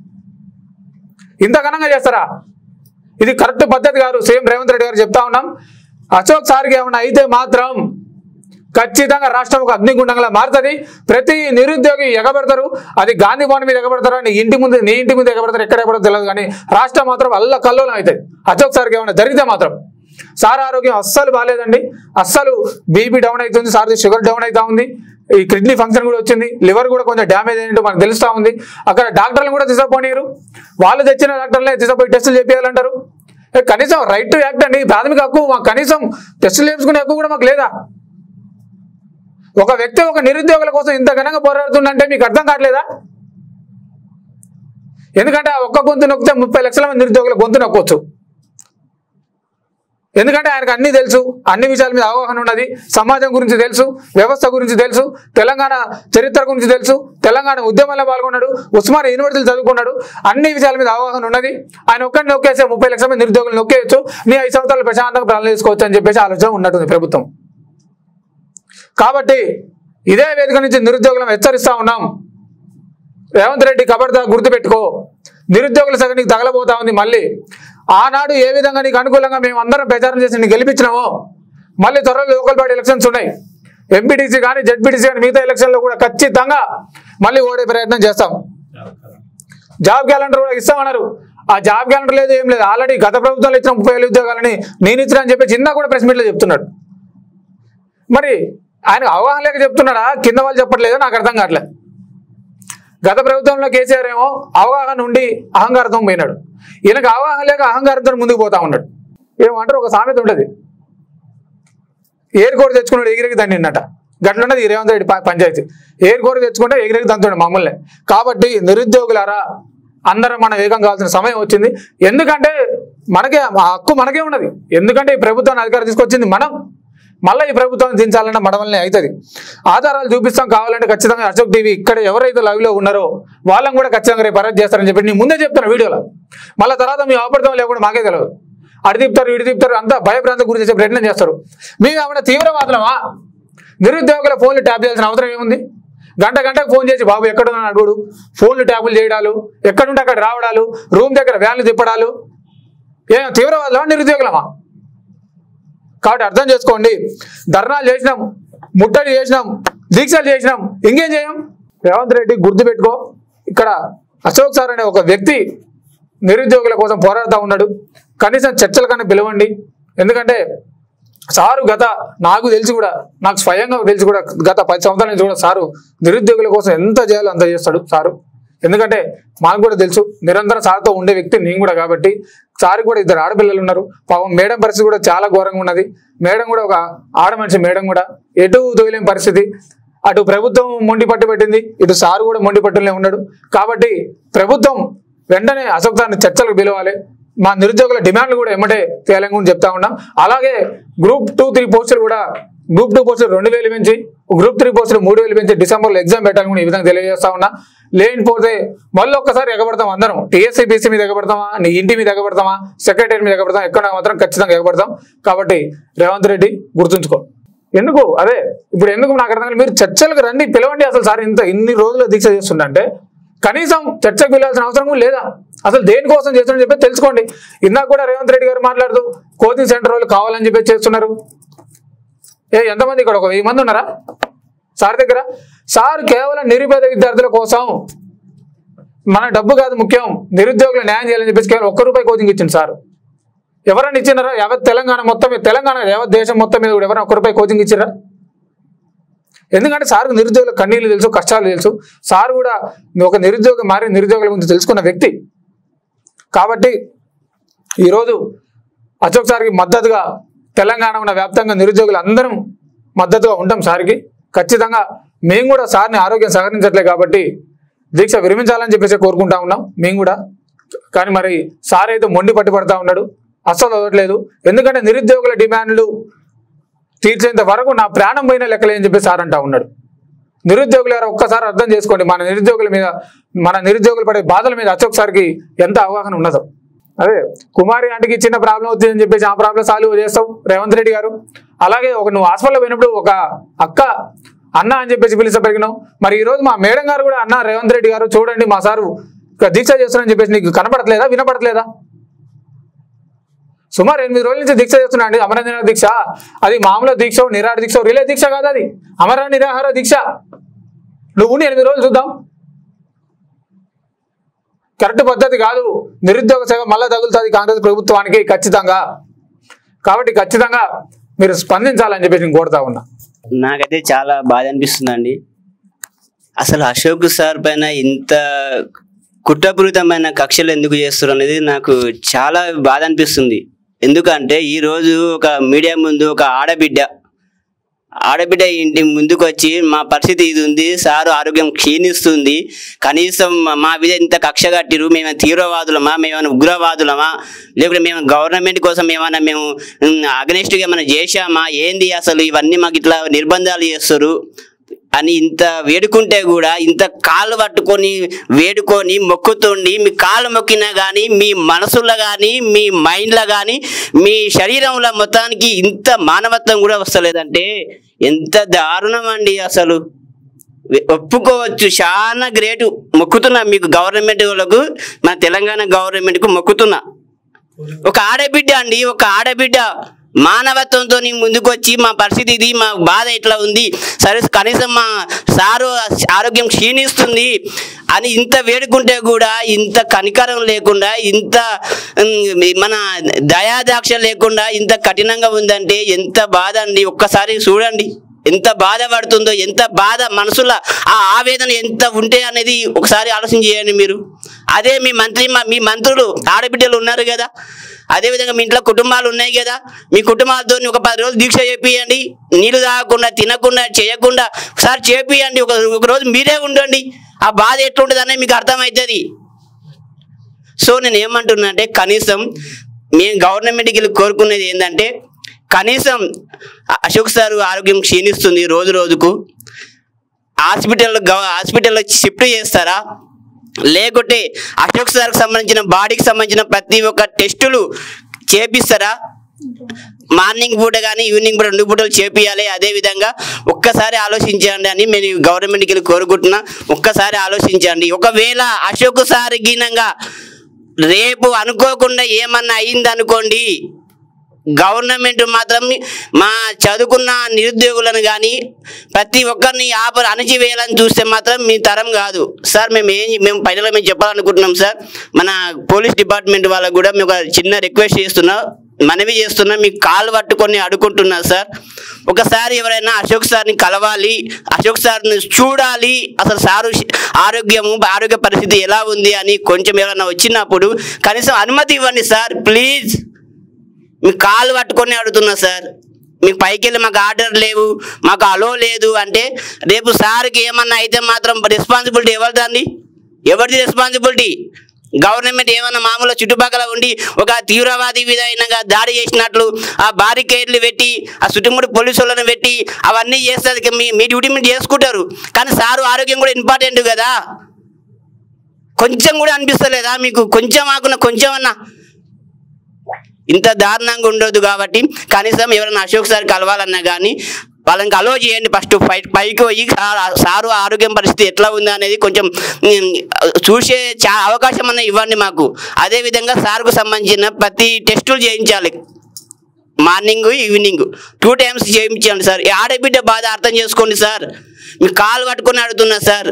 ఇంత ఘనంగా చేస్తారా ఇది కరెక్ట్ పద్ధతి గారు సీఎం రేవంత్ రెడ్డి గారు చెప్తా ఉన్నాం అశోక్ సార్కి ఏమన్నా అయితే మాత్రం ఖచ్చితంగా రాష్ట్రం ఒక అగ్నిగుండంగా మారుతుంది ప్రతి నిరుద్యోగి ఎగబెడతారు అది గాంధీ భవన్ మీద ఎగబెడతారు నీ ఇంటి ముందు నీ ఇంటి ముందు ఎగబెడతారు ఎక్కడ ఎగబడతారు తెలియదు కానీ రాష్ట్రం మాత్రం అల్ల కల్లోలం అవుతుంది అశోక్ సార్కి ఏమైనా జరిగితే మాత్రం సార్ ఆరోగ్యం అస్సలు బాగాలేదండి అస్సలు బీపీ డౌన్ అవుతుంది సార్ది షుగర్ డౌన్ అవుతా ఉంది ఈ కిడ్నీ ఫంక్షన్ కూడా వచ్చింది లివర్ కూడా కొంచెం డ్యామేజ్ అయినట్టు మనకు తెలుస్తా ఉంది అక్కడ డాక్టర్లు కూడా తీసుకుపోనీరు వాళ్ళు తెచ్చిన డాక్టర్లే తీసుకుపోయి టెస్టులు చేయాలంటారు ఏ, కనీసం రైట్ టు యాక్ట్ అండి ప్రాథమిక హక్కు మాకు కనీసం టెస్టులు చేయించుకునే హక్కు కూడా మాకు లేదా ఒక వ్యక్తి ఒక నిరుద్యోగుల కోసం ఇంత ఘనంగా పోరాడుతుందంటే మీకు అర్థం కావట్లేదా ఎందుకంటే ఆ ఒక్క గొంతు నొక్కితే ముప్పై లక్షల మంది నిరుద్యోగుల గొంతు నొక్కొచ్చు ఎందుకంటే ఆయనకు అన్ని తెలుసు అన్ని విషయాల మీద అవగాహన ఉన్నది సమాజం గురించి తెలుసు వ్యవస్థ గురించి తెలుసు తెలంగాణ చరిత్ర గురించి తెలుసు తెలంగాణ ఉద్యమంలో పాల్గొన్నాడు ఉస్మానియా యూనివర్సిటీ చదువుకున్నాడు అన్ని విషయాల మీద అవగాహన ఉన్నది ఆయన ఒక్కడిని నొక్కేస్తే ముప్పై లక్షల మంది నిరుద్యోగులు నొక్కేయచ్చు నీ ఐదు సంవత్సరాలు ప్రశాంతంగా ప్రాణాలు తీసుకోవచ్చు అని చెప్పేసి ఆలోచన ఉన్నట్టుంది ప్రభుత్వం కాబట్టి ఇదే వేదిక నుంచి నిరుద్యోగులను హెచ్చరిస్తా ఉన్నాం రేవంత్ రెడ్డి కబర్దా గుర్తుపెట్టుకో నిరుద్యోగుల సగం నీకు తగలబోతా ఉంది మళ్ళీ ఆనాడు ఏ విధంగా నీకు అనుకూలంగా మేము అందరం ప్రచారం చేసి నీకు గెలిపించినామో మళ్ళీ త్వరలో లోకల్ బాడీ ఎలక్షన్స్ ఉన్నాయి ఎంపీటీసీ కానీ జడ్పీటీసీ కానీ మిగతా ఎలక్షన్లో కూడా ఖచ్చితంగా మళ్ళీ ఓడే ప్రయత్నం చేస్తాం జాబ్ క్యాలెండర్ కూడా ఇస్తామన్నారు ఆ జాబ్ క్యాలెండర్ లేదు ఏం లేదు ఆల్రెడీ గత ప్రభుత్వంలో ఇచ్చిన ముప్పై వేల ఉద్యోగాలని నేను ఇచ్చిన అని చెప్పి చిన్న కూడా ప్రెస్ మీట్లో చెప్తున్నాడు మరి ఆయన అవగాహన లేక చెప్తున్నాడా కింద వాళ్ళు చెప్పట్లేదో నాకు అర్థం కావట్లేదు గత ప్రభుత్వంలో కేసీఆర్ ఏమో అవగాహన ఉండి అహంకారంతో పోయినాడు ఈయనకు అవగాహన లేక అహంకారంతో ముందుకు పోతా ఉన్నాడు ఏమంటారు ఒక సామెత ఉంటుంది ఏరుకోరు తెచ్చుకున్నాడు ఎగిరికి దండి నిన్నట గట్లున్నది ఈ రేవంత్ రెడ్డి ప- పంచాయతీ ఏరుకోరు తెచ్చుకుంటే ఎగిరికి దంతుండే మమ్మల్ని కాబట్టి నిరుద్యోగులారా అందరం మనం ఏకం కావాల్సిన సమయం వచ్చింది ఎందుకంటే మనకే ఆ హక్కు మనకే ఉన్నది ఎందుకంటే ఈ ప్రభుత్వాన్ని అధికారం తీసుకొచ్చింది మనం మళ్ళీ ఈ ప్రభుత్వాన్ని దించాలన్న మన వల్లనే అవుతుంది ఆధారాలు చూపిస్తాం కావాలంటే ఖచ్చితంగా అశోక్ టీవీ ఇక్కడ ఎవరైతే live లో ఉన్నారో వాళ్ళని కూడా ఖచ్చితంగా రేపు అరెస్ట్ చేస్తారని చెప్పి నేను ముందే చెప్తాను వీడియోలో మళ్ళీ తర్వాత మీ ఆపడతాం లేకుండా మాకే తెలియదు అడి తిప్పుతారు ఇడి తిప్పుతారు అంతా భయభ్రాంతి గురి చేసే ప్రయత్నం చేస్తారు మేము ఏమైనా తీవ్రవాదులమా నిరుద్యోగుల ఫోన్లు ట్యాప్ చేయాల్సిన అవసరం ఏముంది గంట గంటకు ఫోన్ చేసి బాబు ఎక్కడ ఉన్నాను అడుగుడు ఫోన్లు ట్యాపులు చేయడాలు ఎక్కడుంటే అక్కడ రావడాలు రూమ్ దగ్గర వ్యాన్లు తిప్పడాలు ఏ తీవ్రవాదులమా నిరుద్యోగులమా కాబట్టి అర్థం చేసుకోండి ధర్నాలు చేసినాం ముట్టడి చేసినాం దీక్షలు చేసినాం ఇంకేం చేయం రేవంత్ రెడ్డి గుర్తుపెట్టుకో ఇక్కడ అశోక్ సార్ అనే ఒక వ్యక్తి నిరుద్యోగుల కోసం పోరాడుతూ ఉన్నాడు కనీసం చర్చల కన్నా పిలవండి ఎందుకంటే సారు గత నాకు తెలిసి కూడా నాకు స్వయంగా తెలిసి కూడా గత పది సంవత్సరాల నుంచి కూడా సారు నిరుద్యోగుల కోసం ఎంత చేయాలో అంత చేస్తాడు సారు ఎందుకంటే మాకు కూడా తెలుసు నిరంతరం సార్తో ఉండే వ్యక్తి నేను కూడా కాబట్టి సార్ కూడా ఇద్దరు ఆడపిల్లలు ఉన్నారు పాపం మేడం పరిస్థితి కూడా చాలా ఘోరంగా ఉన్నది మేడం కూడా ఒక ఆడ మనిషి మేడం కూడా ఎటు తొయలేని పరిస్థితి అటు ప్రభుత్వం మొండి పట్టు పెట్టింది ఇటు సారు కూడా మొండి పట్టులనే ఉన్నాడు కాబట్టి ప్రభుత్వం వెంటనే అశోక్ సార్ని చర్చలకు పిలవాలి మా నిరుద్యోగుల డిమాండ్లు కూడా ఎమ్మటే తేలంగా ఉండి చెప్తా ఉన్నాం అలాగే గ్రూప్ టూ త్రీ పోస్టులు కూడా గ్రూప్ టూ పోస్టులు రెండు వేలు పెంచి గ్రూప్ త్రీ పోస్టులు మూడు వేలు పెంచి డిసెంబర్లో ఎగ్జామ్ పెట్టాలని కూడా ఈ విధంగా తెలియజేస్తా ఉన్నా లేనిపోతే మళ్ళీ ఒక్కసారి ఎగబడతాం అందరం టీఎస్సీ బీసీ మీద ఎగబడతామా నీ ఇంటి మీద ఎగబడతామా సెక్రటరీ మీద ఎగబడతాం ఎక్కడ మాత్రం ఖచ్చితంగా ఎగబడతాం కాబట్టి రేవంత్ రెడ్డి గుర్తుంచుకో ఎందుకు అదే ఇప్పుడు ఎందుకు నాకు అర్థం కాలేదు. మీరు చర్చలకు రండి పిలవండి అసలు సార్ ఇంత ఇన్ని రోజులు దీక్ష చేస్తుండంటే కనీసం చర్చకు వెళ్ళాల్సిన అవసరం కూడా లేదా అసలు దేనికోసం చేస్తున్నారని చెప్పి తెలుసుకోండి ఇందాక కూడా రేవంత్ రెడ్డి గారు మాట్లాడుతూ కోచింగ్ సెంటర్ వాళ్ళు కావాలని చెప్పి చేస్తున్నారు ఏ ఎంతమంది ఇక్కడ ఒక వెయ్యి మంది ఉన్నారా సార్ దగ్గర సార్ కేవలం నిరుపేద విద్యార్థుల కోసం మన డబ్బు కాదు ముఖ్యం నిరుద్యోగులు న్యాయం చేయాలని చెప్పేసి కేవలం ఒక్క రూపాయి కోచింగ్ ఇచ్చింది సార్ ఎవరైనా ఇచ్చినారా యావత్ తెలంగాణ మొత్తం మీద తెలంగాణ యావత్ దేశం మొత్తం మీద కూడా ఎవరైనా ఒక్క రూపాయి కోచింగ్ ఇచ్చిరా ఎందుకంటే సార్కు నిరుద్యోగుల కన్నీళ్ళు తెలుసు కష్టాలు తెలుసు సార్ కూడా ఒక నిరుద్యోగం మారి నిరుద్యోగుల గురించి తెలుసుకున్న వ్యక్తి కాబట్టి ఈరోజు అశోక్ సార్కి మద్దతుగా తెలంగాణ ఉన్న వ్యాప్తంగా నిరుద్యోగులు అందరం మద్దతుగా ఉంటాం సార్కి ఖచ్చితంగా మేము కూడా సార్ని ఆరోగ్యం సహకరించట్లే కాబట్టి దీక్ష విరమించాలని చెప్పేసి కోరుకుంటా ఉన్నాం మేము కూడా కానీ మరి సార్ అయితే మొండి పట్టుబడతా ఉన్నాడు అస్సలు వదలట్లేదు ఎందుకంటే నిరుద్యోగుల డిమాండ్లు తీర్చేంత వరకు నా ప్రాణం పోయిన లెక్కలే అని చెప్పి సార్ అంటా ఉన్నాడు నిరుద్యోగులు ఎవరో ఒక్కసారి అర్థం చేసుకోండి మన నిరుద్యోగుల మీద మన నిరుద్యోగులు పడే బాధల మీద అశోక్ సార్కి ఎంత అవగాహన ఉన్నదో అదే కుమారి ఆంటీకి చిన్న ప్రాబ్లం అవుతుందని చెప్పేసి ఆ ప్రాబ్లం సాల్వ్ చేస్తావు రేవంత్ రెడ్డి గారు అలాగే ఒక నువ్వు హాస్పిటల్ పోయినప్పుడు ఒక అక్క అన్న అని చెప్పేసి పిలిచబెరిగినావు మరి ఈ రోజు మా మేడం గారు కూడా అన్న రేవంత్ రెడ్డి గారు చూడండి మా సారు ఇక్కడ దీక్ష చేస్తున్నారని చెప్పేసి నీకు కనపడట్లేదా వినపడట్లేదా సుమారు ఎనిమిది రోజుల నుంచి దీక్ష చేస్తున్నా అండి అమర నిరాహార దీక్ష అది మామూలు దీక్ష నిరాహార దీక్ష రిలే దీక్ష కాదు అది అమర నిరాహార దీక్ష నువ్వు ఉండి ఎనిమిది రోజులు చూద్దాం కరెక్ట్ పద్ధతి కాదు నిరుద్యోగ సేవ మళ్ళా తగులుతుంది కాంగ్రెస్ ప్రభుత్వానికి ఖచ్చితంగా కాబట్టి ఖచ్చితంగా మీరు స్పందించాలని చెప్పేసి నేను కోరుతా ఉన్నా నాకైతే చాలా బాధ అనిపిస్తుందండి అసలు అశోక్ సార్ పైన ఇంత కుట్రపూరితమైన కక్షలు ఎందుకు చేస్తారు అనేది నాకు చాలా బాధ అనిపిస్తుంది ఎందుకంటే ఈరోజు ఒక మీడియా ముందు ఒక ఆడబిడ్డ ఆడబిడ్డ ఇంటి ముందుకు వచ్చి మా పరిస్థితి ఇది ఉంది సారు ఆరోగ్యం క్షీణిస్తుంది కనీసం మా- మా మీద ఇంత కక్ష కట్టిరు మేము తీవ్రవాదులమా మేమైనా ఉగ్రవాదులమా లేకుంటే మేము గవర్నమెంట్ కోసం ఏమైనా మేము అగనెస్ట్గా ఏమైనా చేశామా ఏంది అసలు ఇవన్నీ మాకు ఇట్లా నిర్బంధాలు చేస్తారు అని ఇంత వేడుకుంటే కూడా ఇంత కాళ్ళు పట్టుకొని వేడుకొని మొక్కుతుండి మీ కాళ్ళు మొక్కినా కానీ మీ మనసులో కానీ మీ మైండ్లో కానీ మీ శరీరంలో మొత్తానికి ఇంత మానవత్వం కూడా వస్తలేదంటే ఎంత దారుణం అండి అసలు వె- ఒప్పుకోవచ్చు చాలా గ్రేటు మొక్కుతున్నా మీకు గవర్నమెంట్ వాళ్ళకు మన తెలంగాణ గవర్నమెంట్కు మొక్కుతున్నా ఒక ఆడబిడ్డ అండి ఒక ఆడబిడ్డ మానవత్వంతో ముందుకు వచ్చి మా పరిస్థితి ఇది మా బాధ ఇట్లా ఉంది సరే కనీసం మా సారు ఆరోగ్యం క్షీణిస్తుంది అని ఇంత వేడుకుంటే కూడా ఇంత కనికరం లేకుండా ఇంత ఉమ్, మన దయాదాక్ష లేకుండా ఇంత కఠినంగా ఉందంటే ఎంత బాధ అండి ఒక్కసారి చూడండి ఎంత బాధపడుతుందో ఎంత బాధ మనసులో ఆ ఆవేదన ఎంత ఉంటే అనేది ఒకసారి ఆలోచన చేయండి మీరు అదే మీ మంత్రి మా- మీ మంత్రులు ఆడబిడ్డలు ఉన్నారు కదా అదే విధంగా మీ ఇంట్లో కుటుంబాలు ఉన్నాయి కదా మీ కుటుంబాలతో ఒక పది రోజులు దీక్ష చేపియండి నీళ్లు తాగకుండా తినకుండా చేయకుండా ఒకసారి చేపియండి ఒక ఒక రోజు మీరే ఉండండి ఆ బాధ ఎట్లుంటుంది అనేది మీకు అర్థమవుతుంది సో నేను ఏమంటున్నా అంటే కనీసం మేము గవర్నమెంట్కి వెళ్ళి కోరుకునేది ఏంటంటే కనీసం అ- అశోక్ సార్ ఆరోగ్యం క్షీణిస్తుంది రోజు రోజుకు హాస్పిటల్లో గవ హాస్పిటల్లో షిఫ్ట్ చేస్తారా లేకుంటే అశోక్ సార్కి సంబంధించిన బాడీకి సంబంధించిన ప్రతి ఒక్క టెస్టులు చేపిస్తారా మార్నింగ్ పూట కానీ ఈవినింగ్ పూట రెండు పూటలు చేపియాలి అదే విధంగా ఒక్కసారి ఆలోచించండి అని నేను గవర్నమెంట్కి వెళ్ళి కోరుకుంటున్నా ఒక్కసారి ఆలోచించండి ఒకవేళ అశోక్ సార్ గినంగా రేపు అనుకోకుండా ఏమన్నా అయింది అనుకోండి గవర్నమెంట్ మాత్రం మా చదువుకున్న నిరుద్యోగులను కానీ ప్రతి ఒక్కరిని ఆప అణచివేయాలని చూస్తే మాత్రం మీ తరం కాదు సార్ మేము ఏం మేము పైన మేము చెప్పాలనుకుంటున్నాం సార్ మన పోలీస్ డిపార్ట్మెంట్ వాళ్ళకు కూడా మేము ఒక చిన్న రిక్వెస్ట్ చేస్తున్నాం మనవి చేస్తున్నా మీకు కాలు పట్టుకొని అడుగుంటున్నా సార్ ఒకసారి ఎవరైనా అశోక్ సార్ని కలవాలి అశోక్ సార్ని చూడాలి అసలు సారు ఆరోగ్యము ఆరోగ్య పరిస్థితి ఎలా ఉంది అని కొంచెం ఎవరైనా వచ్చినప్పుడు కనీసం అనుమతి ఇవ్వండి సార్ ప్లీజ్ మీ కాలు పట్టుకొని అడుగుతున్నా సార్ మీకు పైకి వెళ్ళి మాకు ఆర్డర్ లేవు మాకు అలో లేదు అంటే రేపు సార్కి ఏమన్నా అయితే మాత్రం రెస్పాన్సిబిలిటీ ఎవరిదండి ఎవరిది రెస్పాన్సిబిలిటీ గవర్నమెంట్ ఏమన్నా మామూలు చుట్టుపక్కల ఉండి ఒక తీవ్రవాది విధంగా దాడి చేసినట్లు ఆ బారికేడ్లు పెట్టి ఆ చుట్టుముడి పోలీసులను పెట్టి అవన్నీ చేస్తుంది మీ మీ డ్యూటీ మీరు చేసుకుంటారు కానీ సారు ఆరోగ్యం కూడా ఇంపార్టెంట్ కదా కొంచెం కూడా అనిపిస్తలేదా మీకు కొంచెం ఆకున్నా కొంచెం అన్నా ఇంత దారుణంగా ఉండదు కాబట్టి కనీసం ఎవరైనా అశోక్ సార్ కలవాలన్నా కానీ వాళ్ళకి అలో చేయండి ఫస్ట్ పై పైకి పోయి సార్ సారు ఆరోగ్యం పరిస్థితి ఎట్లా ఉందా అనేది కొంచెం ఉమ్, చూసే చా అవకాశం అన్న ఇవ్వండి మాకు అదేవిధంగా సార్కు సంబంధించిన ప్రతి టెస్టులు చేయించాలి మార్నింగ్ ఈవినింగ్ టూ టైమ్స్ చేయించండి సార్ ఈ ఆడబిడ్డ బాధ అర్థం చేసుకోండి సార్ మీ కాలు పట్టుకొని అడుగుతున్నా సార్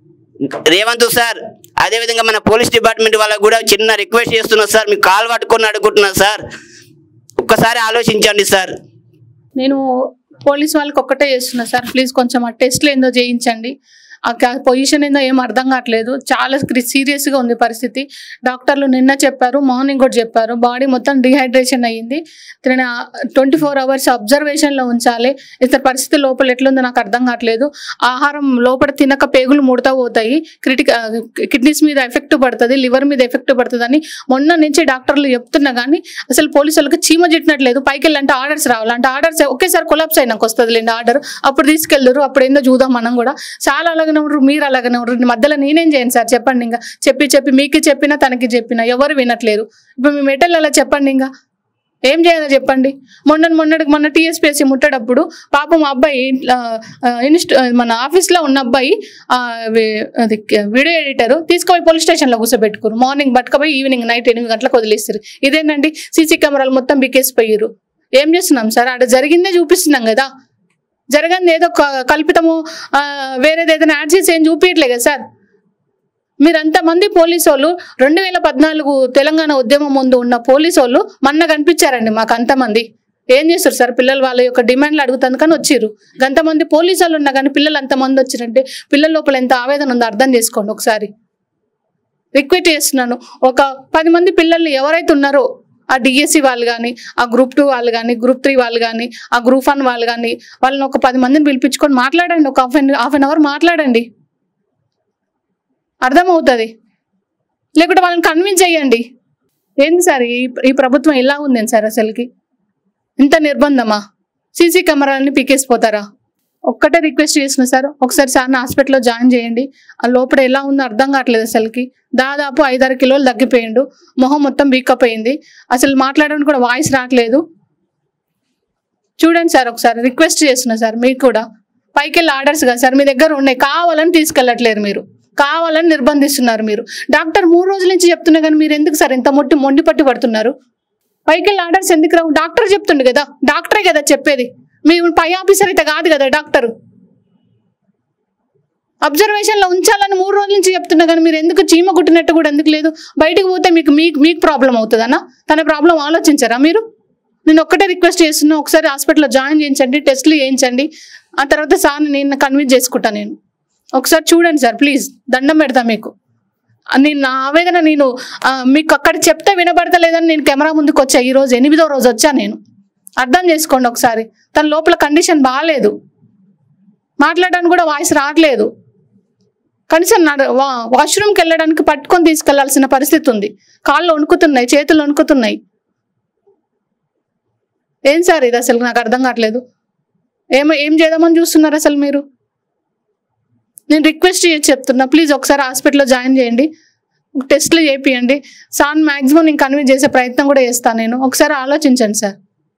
రేవంత్ సార్ అదేవిధంగా మన పోలీస్ డిపార్ట్మెంట్ వాళ్ళకు కూడా చిన్న రిక్వెస్ట్ చేస్తున్నా సార్ మీ కాలు పట్టుకొని అడుగుతున్నా సార్ ఒక్కసారి ఆలోచించండి సార్ నేను పోలీస్ వాళ్ళకి ఒక్కటే చేస్తున్నా సార్ ప్లీజ్ కొంచెం ఆ టెస్ట్లు ఏందో చేయించండి ఆ పొజిషన్ ఏందో ఏం అర్థం కావట్లేదు చాలా సీరియస్గా ఉంది పరిస్థితి డాక్టర్లు నిన్న చెప్పారు మార్నింగ్ కూడా చెప్పారు బాడీ మొత్తం డిహైడ్రేషన్ అయ్యింది తిన ట్వంటీ ఫోర్ అవర్స్ అబ్జర్వేషన్లో ఉంచాలి ఇతర పరిస్థితి లోపల ఎట్లుందో నాకు అర్థం కావట్లేదు ఆహారం లోపల తినక పేగులు ముడతా పోతాయి క్రిటిక కిడ్నీస్ మీద ఎఫెక్ట్ పడుతుంది లివర్ మీద ఎఫెక్ట్ పడుతుంది అని మొన్న నుంచి డాక్టర్లు చెప్తున్నా కానీ అసలు పోలీసు వాళ్ళకి చీమ జిట్టినట్లేదు పైకి వెళ్ళంటే ఆర్డర్స్ రావాలి అంటే ఆర్డర్స్ ఒకేసారి కొలాప్స్ అయినాక వస్తుంది లేండి ఆర్డర్ అప్పుడు తీసుకెళ్ళరు అప్పుడు ఏందో చూద్దాం మనం కూడా చాలా అలాగనే ఉండరు మీరు అలాగనే ఉండరు మధ్యలో నేనేం చేయను సార్ చెప్పండి ఇంకా చెప్పి చెప్పి మీకు చెప్పినా తనకి చెప్పినా ఎవరు వినట్లేరు ఇప్పుడు మీ మెటల్ అలా చెప్పండి ఇంకా ఏం చేయాలో చెప్పండి మొన్న మొన్నటికి మొన్న టీఎస్పీఎస్సీ ముట్టేటప్పుడు పాపం ఆ అబ్బాయి ఆ, ఆ, ఇన్స్ట్ మన ఆఫీస్లో ఉన్న అబ్బాయి ఆ, వి- అది వీడియో ఎడిటర్ తీసుకుపోయి పోలీస్ స్టేషన్లో కూర్చోబెట్టుకురు మార్నింగ్ పట్టుకుపోయి ఈవినింగ్ నైట్ ఎనిమిది గంటలకు వదిలేస్తారు ఇదేనండి సీసీ కెమెరాలు మొత్తం బికేసిపోయారు ఏం చేస్తున్నాం సార్ అక్కడ జరిగిందే చూపిస్తున్నాం కదా జరగంది ఏదో క- కల్పితము ఆ, వేరేది ఏదైనా యాడ్ చేసి ఏం చూపించట్లే కదా సార్ మీరు అంతమంది పోలీసు వాళ్ళు రెండు వేల పద్నాలుగు తెలంగాణ ఉద్యమం ముందు ఉన్న పోలీసు వాళ్ళు మొన్న కనిపించారండి మాకు అంతమంది ఏం చేస్తారు సార్ పిల్లలు వాళ్ళ యొక్క డిమాండ్లు అడుగుతాను కానీ వచ్చిర్రు అంతమంది పోలీసు వాళ్ళు ఉన్నా కానీ పిల్లలు అంతమంది వచ్చిరంటే పిల్లల లోపల ఎంత ఆవేదన ఉందో అర్థం చేసుకోండి ఒకసారి రిక్వెస్ట్ చేస్తున్నాను ఒక పది మంది పిల్లల్ని ఎవరైతే ఉన్నారో ఆ డిఎస్సి వాళ్ళు కానీ ఆ గ్రూప్ టూ వాళ్ళు కానీ గ్రూప్ త్రీ వాళ్ళు కానీ ఆ గ్రూప్ వన్ వాళ్ళు కానీ వాళ్ళని ఒక పది మందిని పిలిపించుకొని మాట్లాడండి ఒక half an half an hour మాట్లాడండి అర్థమవుతుంది లేకుంటే వాళ్ళని కన్విన్స్ చేయండి ఏంది సార్ ఈ ఈ ప్రభుత్వం ఎలా ఉంది సార్ అసలుకి ఇంత నిర్బంధమా సీసీ కెమెరాలని పీకేసిపోతారా ఒక్కటే రిక్వెస్ట్ చేసిన సార్ ఒకసారి సార్ని హాస్పిటల్లో జాయిన్ చేయండి ఆ లోపల ఎలా ఉందో అర్థం కావట్లేదు అసలుకి దాదాపు ఐదారు కిలోలు తగ్గిపోయిండు మొహం మొత్తం వీకప్ అయింది అసలు మాట్లాడడానికి కూడా వాయిస్ రావట్లేదు చూడండి సార్ ఒకసారి రిక్వెస్ట్ చేస్తున్నా సార్ మీకు కూడా పైకి వెళ్ళి ఆర్డర్స్ కదా సార్ మీ దగ్గర ఉన్నాయి కావాలని తీసుకెళ్ళట్లేరు మీరు కావాలని నిర్బంధిస్తున్నారు మీరు డాక్టర్ మూడు రోజుల నుంచి చెప్తున్నా కానీ మీరు ఎందుకు సార్ ఇంత మొట్టి మొండి పట్టు పడుతున్నారు పైకి వెళ్ళి ఆర్డర్స్ ఎందుకు రావు డాక్టర్ చెప్తుండు కదా డాక్టరే కదా చెప్పేది మీ పై ఆఫీసర్ అయితే కాదు కదా డాక్టర్ అబ్జర్వేషన్లో ఉంచాలని మూడు రోజుల నుంచి చెప్తున్నా కానీ మీరు ఎందుకు చీమ కుట్టినట్టు కూడా ఎందుకు లేదు బయటకు పోతే మీకు మీకు మీకు ప్రాబ్లం అవుతుందన్నా తన ప్రాబ్లం ఆలోచించారా మీరు నేను ఒక్కటే రిక్వెస్ట్ చేస్తున్నా ఒకసారి హాస్పిటల్లో జాయిన్ చేయించండి టెస్ట్లు చేయించండి ఆ తర్వాత సార్ని నేను కన్విన్స్ చేసుకుంటా నేను ఒకసారి చూడండి సార్ ప్లీజ్ దండం పెడతా మీకు ఆ, నేను నా ఆవేదన నేను ఆ, మీకు అక్కడ చెప్తే వినబడతలేదని నేను కెమెరా ముందుకు వచ్చా ఈ రోజు ఎనిమిదో రోజు వచ్చా నేను అర్థం చేసుకోండి ఒకసారి తన లోపల కండిషన్ బాగాలేదు మాట్లాడడానికి కూడా వాయిస్ రావట్లేదు కనీసం నడ వా- వాష్రూమ్కి వెళ్ళడానికి పట్టుకొని తీసుకెళ్లాల్సిన పరిస్థితి ఉంది కాళ్ళు వణుకుతున్నాయి చేతులు వణుకుతున్నాయి ఏం సార్ ఇది అసలు నాకు అర్థం కావట్లేదు ఏం ఏం చేద్దామని చూస్తున్నారు అసలు మీరు నేను రిక్వెస్ట్ చేసి చెప్తున్నా ప్లీజ్ ఒకసారి హాస్పిటల్లో జాయిన్ చేయండి టెస్ట్లు చేపియండి సార్ మ్యాక్సిమం నేను కన్విన్స్ చేసే ప్రయత్నం కూడా చేస్తాను నేను ఒకసారి ఆలోచించండి సార్